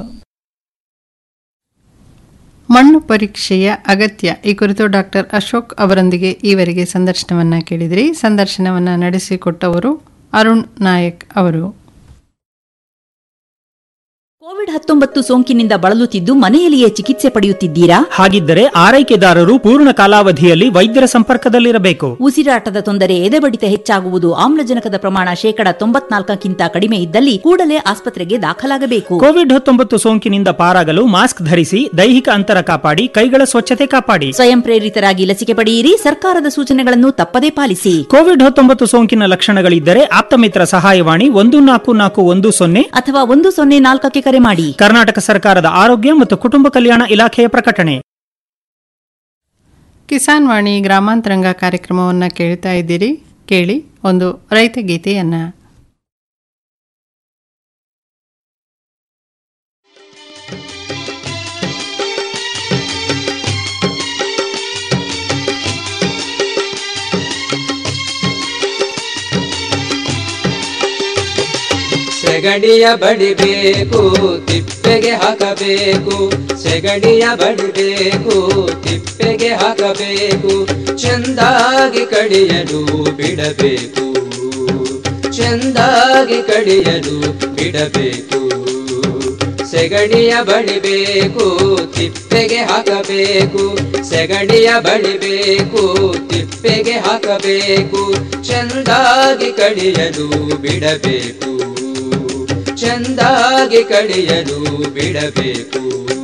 ಮಣ್ಣು ಪರೀಕ್ಷೆಯ ಅಗತ್ಯ ಈ ಕುರಿತು ಡಾಕ್ಟರ್ ಅಶೋಕ್ ಅವರೊಂದಿಗೆ ಈವರೆಗೆ ಸಂದರ್ಶನವನ್ನ ಕೇಳಿದ್ರಿ ಸಂದರ್ಶನವನ್ನ ನಡೆಸಿಕೊಟ್ಟವರು ಅರುಣ್ ನಾಯಕ್ ಅವರು ಕೋವಿಡ್ ಹತ್ತೊಂಬತ್ತು ಸೋಂಕಿನಿಂದ ಬಳಲುತ್ತಿದ್ದು ಮನೆಯಲ್ಲಿಯೇ ಚಿಕಿತ್ಸೆ ಪಡೆಯುತ್ತಿದ್ದೀರಾ ಹಾಗಿದ್ದರೆ ಆರೈಕೆದಾರರು ಪೂರ್ಣ ಕಾಲಾವಧಿಯಲ್ಲಿ ವೈದ್ಯರ ಸಂಪರ್ಕದಲ್ಲಿರಬೇಕು ಉಸಿರಾಟದ ತೊಂದರೆ ಎದೆಬಡಿತ ಹೆಚ್ಚಾಗುವುದು ಆಮ್ಲಜನಕದ ಪ್ರಮಾಣ ಶೇಕಡ ತೊಂಬತ್ನಾಲ್ಕಕ್ಕಿಂತ ಕಡಿಮೆ ಇದ್ದಲ್ಲಿ ಕೂಡಲೇ ಆಸ್ಪತ್ರೆಗೆ ದಾಖಲಾಗಬೇಕು ಕೋವಿಡ್ ಹತ್ತೊಂಬತ್ತು ಸೋಂಕಿನಿಂದ ಪಾರಾಗಲು ಮಾಸ್ಕ್ ಧರಿಸಿ ದೈಹಿಕ ಅಂತರ ಕಾಪಾಡಿ ಕೈಗಳ ಸ್ವಚ್ಛತೆ ಕಾಪಾಡಿ ಸ್ವಯಂ ಪ್ರೇರಿತರಾಗಿ ಲಸಿಕೆ ಪಡೆಯಿರಿ ಸರ್ಕಾರದ ಸೂಚನೆಗಳನ್ನು ತಪ್ಪದೇ ಪಾಲಿಸಿ ಕೋವಿಡ್ ಹತ್ತೊಂಬತ್ತು ಸೋಂಕಿನ ಲಕ್ಷಣಗಳಿದ್ದರೆ ಆಪ್ತಮಿತ್ರ ಸಹಾಯವಾಣಿ ಒಂದು ನಾಲ್ಕು ನಾಲ್ಕು ಒಂದು ಸೊನ್ನೆ ಅಥವಾ ಒಂದು ಸೊನ್ನೆ ನಾಲ್ಕಕ್ಕೆ ಕರೆ ಮಾಡಿ ಕರ್ನಾಟಕ ಸರ್ಕಾರದ ಆರೋಗ್ಯ ಮತ್ತು ಕುಟುಂಬ ಕಲ್ಯಾಣ ಇಲಾಖೆಯ ಪ್ರಕಟಣೆ ಕಿಸಾನ್ ವಾಣಿ ಗ್ರಾಮಾಂತರಂಗ ಕಾರ್ಯಕ್ರಮವನ್ನು ಕೇಳ್ತಾ ಇದ್ದೀರಿ ಕೇಳಿ ಒಂದು ರೈತ ಗೀತೆಯನ್ನ ಸೆಗಡಿಯ ಬಡಿಬೇಕು ತಿಪ್ಪೆ ತಿಪ್ಪೆಗೆ ಹಾಕಬೇಕು ಸೆಗಣಿಯ ಬಡಿಬೇಕು ತಿಪ್ಪೆಗೆ ಹಾಕಬೇಕು ಚೆಂದಾಗಿ ಕಡಿಯಲು ಬಿಡಬೇಕು ಚೆಂದಾಗಿ ಕಡಿಯಲು ಬಿಡಬೇಕು ಸೆಗಣಿಯ ಬಡಿಬೇಕು ತಿಪ್ಪೆಗೆ ಹಾಕಬೇಕು ಸೆಗಣಿಯ ಬಡಿಬೇಕು ತಿಪ್ಪೆಗೆ ಹಾಕಬೇಕು ಚೆಂದಾಗಿ ಕಡಿಯಲು ಬಿಡಬೇಕು ಚೆಂದಾಗಿ ಕಡಿಯಲು ಬಿಡಬೇಕು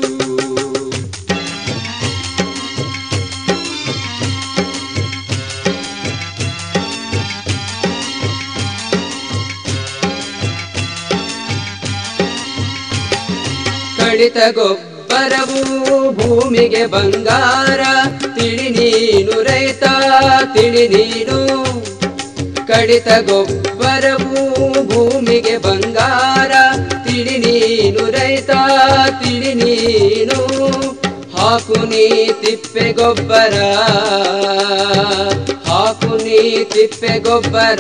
ಕಡಿತ ಗೊಬ್ಬರವು ಭೂಮಿಗೆ ಬಂಗಾರ ತಿಳಿ ನೀನು ರೈತ ತಿಳಿ ನೀನು ಕಡಿತ ಗೊಬ್ಬರವು ಭೂಮಿಗೆ ಬಂಗಾರ ತಿಳಿ ನೀನು ರೈತ ತಿಳಿ ನೀನು ಹಾಕು ನೀ ತಿಪ್ಪೆ ಗೊಬ್ಬರ ಹಾಕು ನೀ ತಿಪ್ಪೆ ಗೊಬ್ಬರ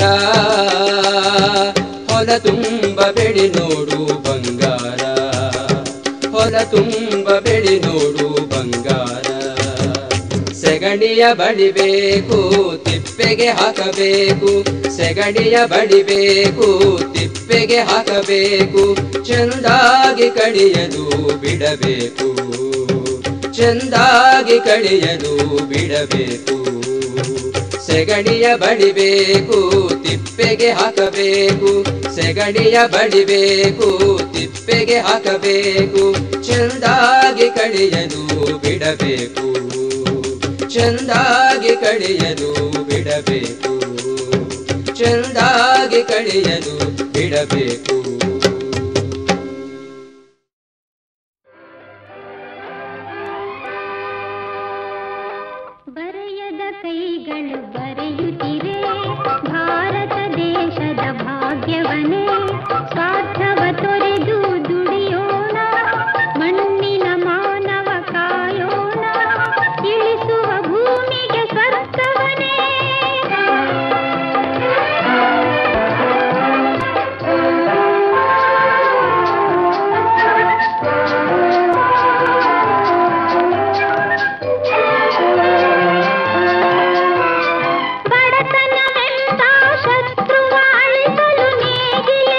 ಹೊಲ ತುಂಬ ಬೆಳಿ ನೋಡು ಬಂಗಾರ ಹೊಲ ತುಂಬ ಬೆಳಿ ನೋಡು ಬಂಗಾರ ಸೆಗಣಿಯ ಬಡಿಬೇಕು ತಿಪ್ಪೆಗೆ ಹಾಕಬೇಕು ಸೆಗಣಿಯ ಬಡಿಬೇಕು ತಿಪ್ಪೆಗೆ ಹಾಕಬೇಕು ಚೆಂದಾಗಿ ಕಡಿಯಲು ಬಿಡಬೇಕು ಚೆಂದಾಗಿ ಕಡಿಯಲು ಬಿಡಬೇಕು ಸೆಗಣಿಯ ಬಡಿಬೇಕು ತಿಪ್ಪೆಗೆ ಹಾಕಬೇಕು ಸೆಗಣಿಯ ಬಡಿಬೇಕು ತಿಪ್ಪೆಗೆ ಹಾಕಬೇಕು ಚೆಂದಾಗಿ ಕಡಿಯಲು ಬಿಡಬೇಕು ಚೆಂದಾಗಿ ಕಡಿಯಲು ಬಿಡಬೇಕು ಚೆಂದಾಗಿ ಕಡಿಯಲು ಬಿಡಬೇಕು ಬರೆಯದ ಕೈಗಳು ಬರೆಯುತ್ತಿರೆ ಭಾರತ ದೇಶದ ಭಾಗ್ಯವನೇ ಸ್ವಾರ್ಥವ ತೊರೆದು ದುಡಿಯೋಣ ಮಣ್ಣಿನ ಮಾನವ ಕಾಯೋಣ ಇಳಿಸುವ ಭೂಮಿಗೆ ಸ್ವರ್ಥವನೇ ಬಡತನವೆಂತ ಶತ್ರುವ ಅಳಿಸಲು ನೇಗಿಲ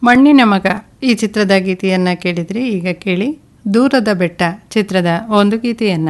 ಮಣ್ಣಿನ ಮಗ ಈ ಚಿತ್ರದ ಗೀತೆಯನ್ನ ಕೇಳಿದ್ರಿ ಈಗ ಕೇಳಿ ದೂರದ ಬೆಟ್ಟ ಚಿತ್ರದ ಒಂದು ಗೀತೆಯನ್ನ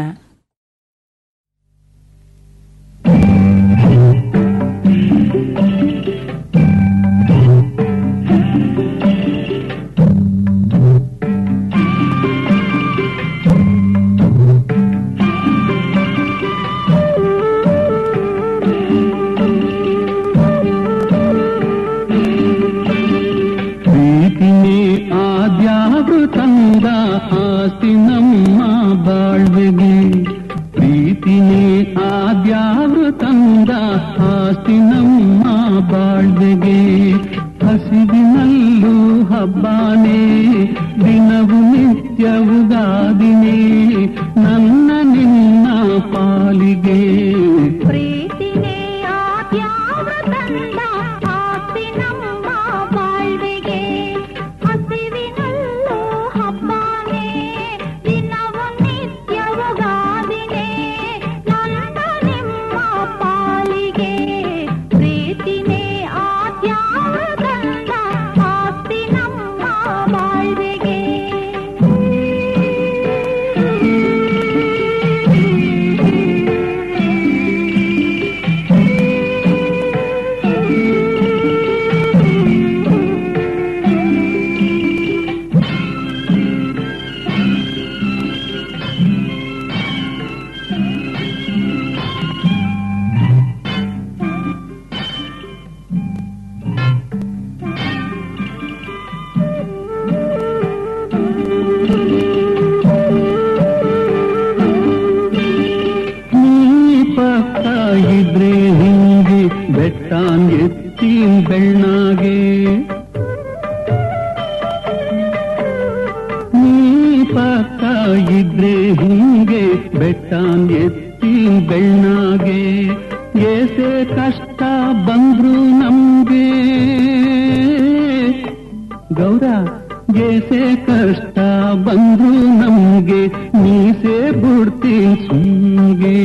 ಪ್ರೀತಿನೇ ಆದ್ಯಾರು ತಂದ ಆಸ್ತಿ ನಮ್ಮ ಬಾಳ್ವೆಗೆ ಪ್ರೀತಿನೇ ಆದ್ಯಾರು ತಂದ ಆಸ್ತಿ ನಮ್ಮ ಬಾಳ್ವೆಗೆ ಹಸಿವಿನಲ್ಲೂ ಹಬ್ಬಾನೇ ದಿನವು ನಿತ್ಯವು ಗಾದಿನೇ ನನ್ನ ನಿನ್ನ ಪಾಲಿಗೆ ಪ್ರೀತಿನೇ ಆದ್ಯಾವ ತಂದ ಆಸ್ತಿ ನಮ್ಮ ಬಾಳ್ವೆಗೆ ಹಸಿವಿನಲ್ಲೂ ಹಬ್ಬನೇ ದಿನವು ನಿತ್ಯವು ಗಾದಿನೇ ನನ್ನ ನಿಮ್ಮ ಪಾಲಿಗೆ ಪ್ರೀತಿನೇ ಆದ್ಯಾವ ತಂದ ಆಸ್ತಿ ನಮ್ಮ ಬಾಳ್ವೆಗೆ ನೀ ಪಕ್ಕ ಇದ್ರೆ ಹಿಂಗೆ ಬೆಟ್ಟಾನ್ ಎತ್ತಿ ಬೆಣ್ಣಾಗೆ ನೀ ಪಕ್ಕ ಇದ್ರೆ ಹಿಂಗೆ ಬೆಟ್ಟಾನ್ ಎತ್ತಿ ಬೆಣ್ಣಾಗೆ ಏಸೆ ಕಷ್ಟ ಬಂದ್ರು ನಮ್ಗೆ ಗೌರ ಏಸೆ ಕಷ್ಟ ಬಂದ್ರು ನಮ್ಗೆ ನೀಸೆ ಬಿಡ್ತೀನಿ ಸುಮ್ಗೆ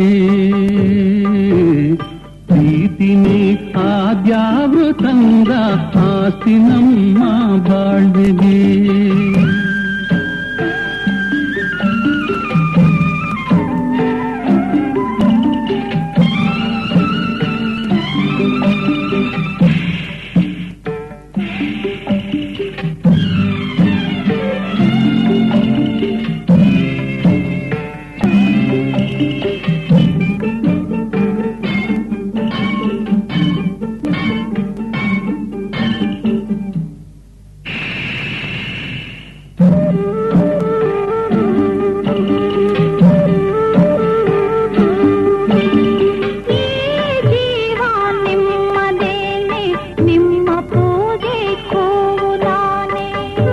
ಪ್ರೀತಿನೇ ಆದ್ಯಾವ್ರು ತಂದ ಆಸ್ತಿ ನಮ್ಮ ಬಾಳ್ವೆಗೆ ಜೀವ ನಿಮ್ಮದೇನೆ ನಿಮ್ಮ ಪೂಜೆ ಕೋವು ನಾನೇ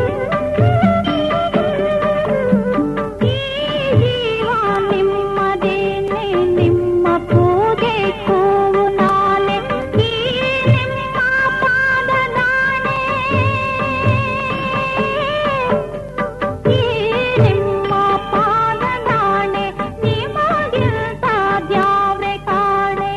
ಈ ಜೀವ ನಿಮ್ಮದೇನೆ ನಿಮ್ಮ ಪೂಜೆ ಕೋವು ನಾನೇ ಈ ನಿಮ್ಮ ಪಾದ ನಾನೇ ಈ ನಿಮ್ಮ ಪಾದ ನಾನೇ ನಿಮಗಿಂತ ದ್ಯಾವ್ರೆ ಕಾಣೆ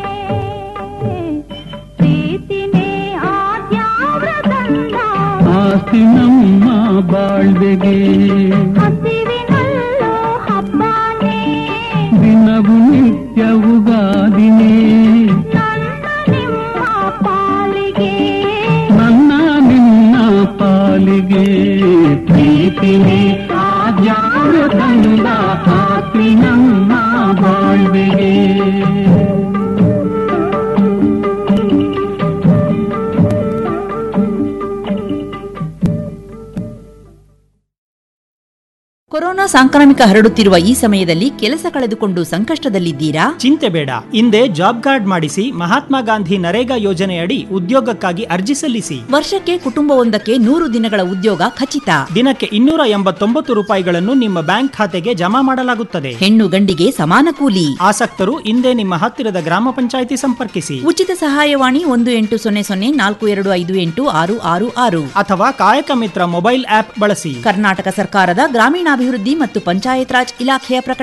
ಪ್ರೀತಿನೇ ಆದ್ಯಾವ್ರ ತಂದ ಆಸ್ತಿ ನಮ್ಮ ಬಾಳ್ವೆಗೆ ಹಸಿವಿನಲ್ಲೂ ಹಬ್ಬನೇ ದಿನವು ನಿತ್ಯವು ಗಾದಿನೇ ನಿಮ್ಮ ಪಾಲಿಗೆ ನನ್ನ ನಿನ್ನ ಪಾಲಿಗೆ ಪ್ರೀತಿನೇ ಆದ್ಯಾರು ತಂದ ಆಸ್ತಿ ನಮ್ಮ ಬಾಳ್ವೆಗೆ ಕೊರೋನಾ ಸಾಂಕ್ರಾಮಿಕ ಹರಡುತ್ತಿರುವ ಈ ಸಮಯದಲ್ಲಿ ಕೆಲಸ ಕಳೆದುಕೊಂಡು ಸಂಕಷ್ಟದಲ್ಲಿದ್ದೀರಾ ಚಿಂತೆ ಬೇಡ ಹಿಂದೆ ಜಾಬ್ ಕಾರ್ಡ್ ಮಾಡಿಸಿ ಮಹಾತ್ಮ ಗಾಂಧಿ ನರೇಗಾ ಯೋಜನೆಯಡಿ ಉದ್ಯೋಗಕ್ಕಾಗಿ ಅರ್ಜಿ ಸಲ್ಲಿಸಿ ವರ್ಷಕ್ಕೆ ಕುಟುಂಬವೊಂದಕ್ಕೆ ನೂರು ದಿನಗಳ ಉದ್ಯೋಗ ಖಚಿತ ದಿನಕ್ಕೆ ಇನ್ನೂರ ಎಂಬತ್ತೊಂಬತ್ತು ರೂಪಾಯಿಗಳನ್ನು ನಿಮ್ಮ ಬ್ಯಾಂಕ್ ಖಾತೆಗೆ ಜಮಾ ಮಾಡಲಾಗುತ್ತದೆ ಹೆಣ್ಣು ಗಂಡಿಗೆ ಸಮಾನ ಕೂಲಿ ಆಸಕ್ತರು ಹಿಂದೆ ನಿಮ್ಮ ಹತ್ತಿರದ ಗ್ರಾಮ ಪಂಚಾಯಿತಿ ಸಂಪರ್ಕಿಸಿ ಉಚಿತ ಸಹಾಯವಾಣಿ ಒಂದು ಎಂಟು ಸೊನ್ನೆ ಸೊನ್ನೆ ನಾಲ್ಕು ಎರಡು ಐದು ಎಂಟು ಆರು ಆರು ಆರು ಅಥವಾ ಕಾಯಕ ಮಿತ್ರ ಮೊಬೈಲ್ ಆಪ್ ಬಳಸಿ ಕರ್ನಾಟಕ ಸರ್ಕಾರದ ಗ್ರಾಮೀಣಾಭಿವೃದ್ಧಿ ಮತ್ತು ಪಂಚಾಯತ್ ರಾಜ್ ಇಲಾಖೆಯ ಪ್ರಕಟಣೆ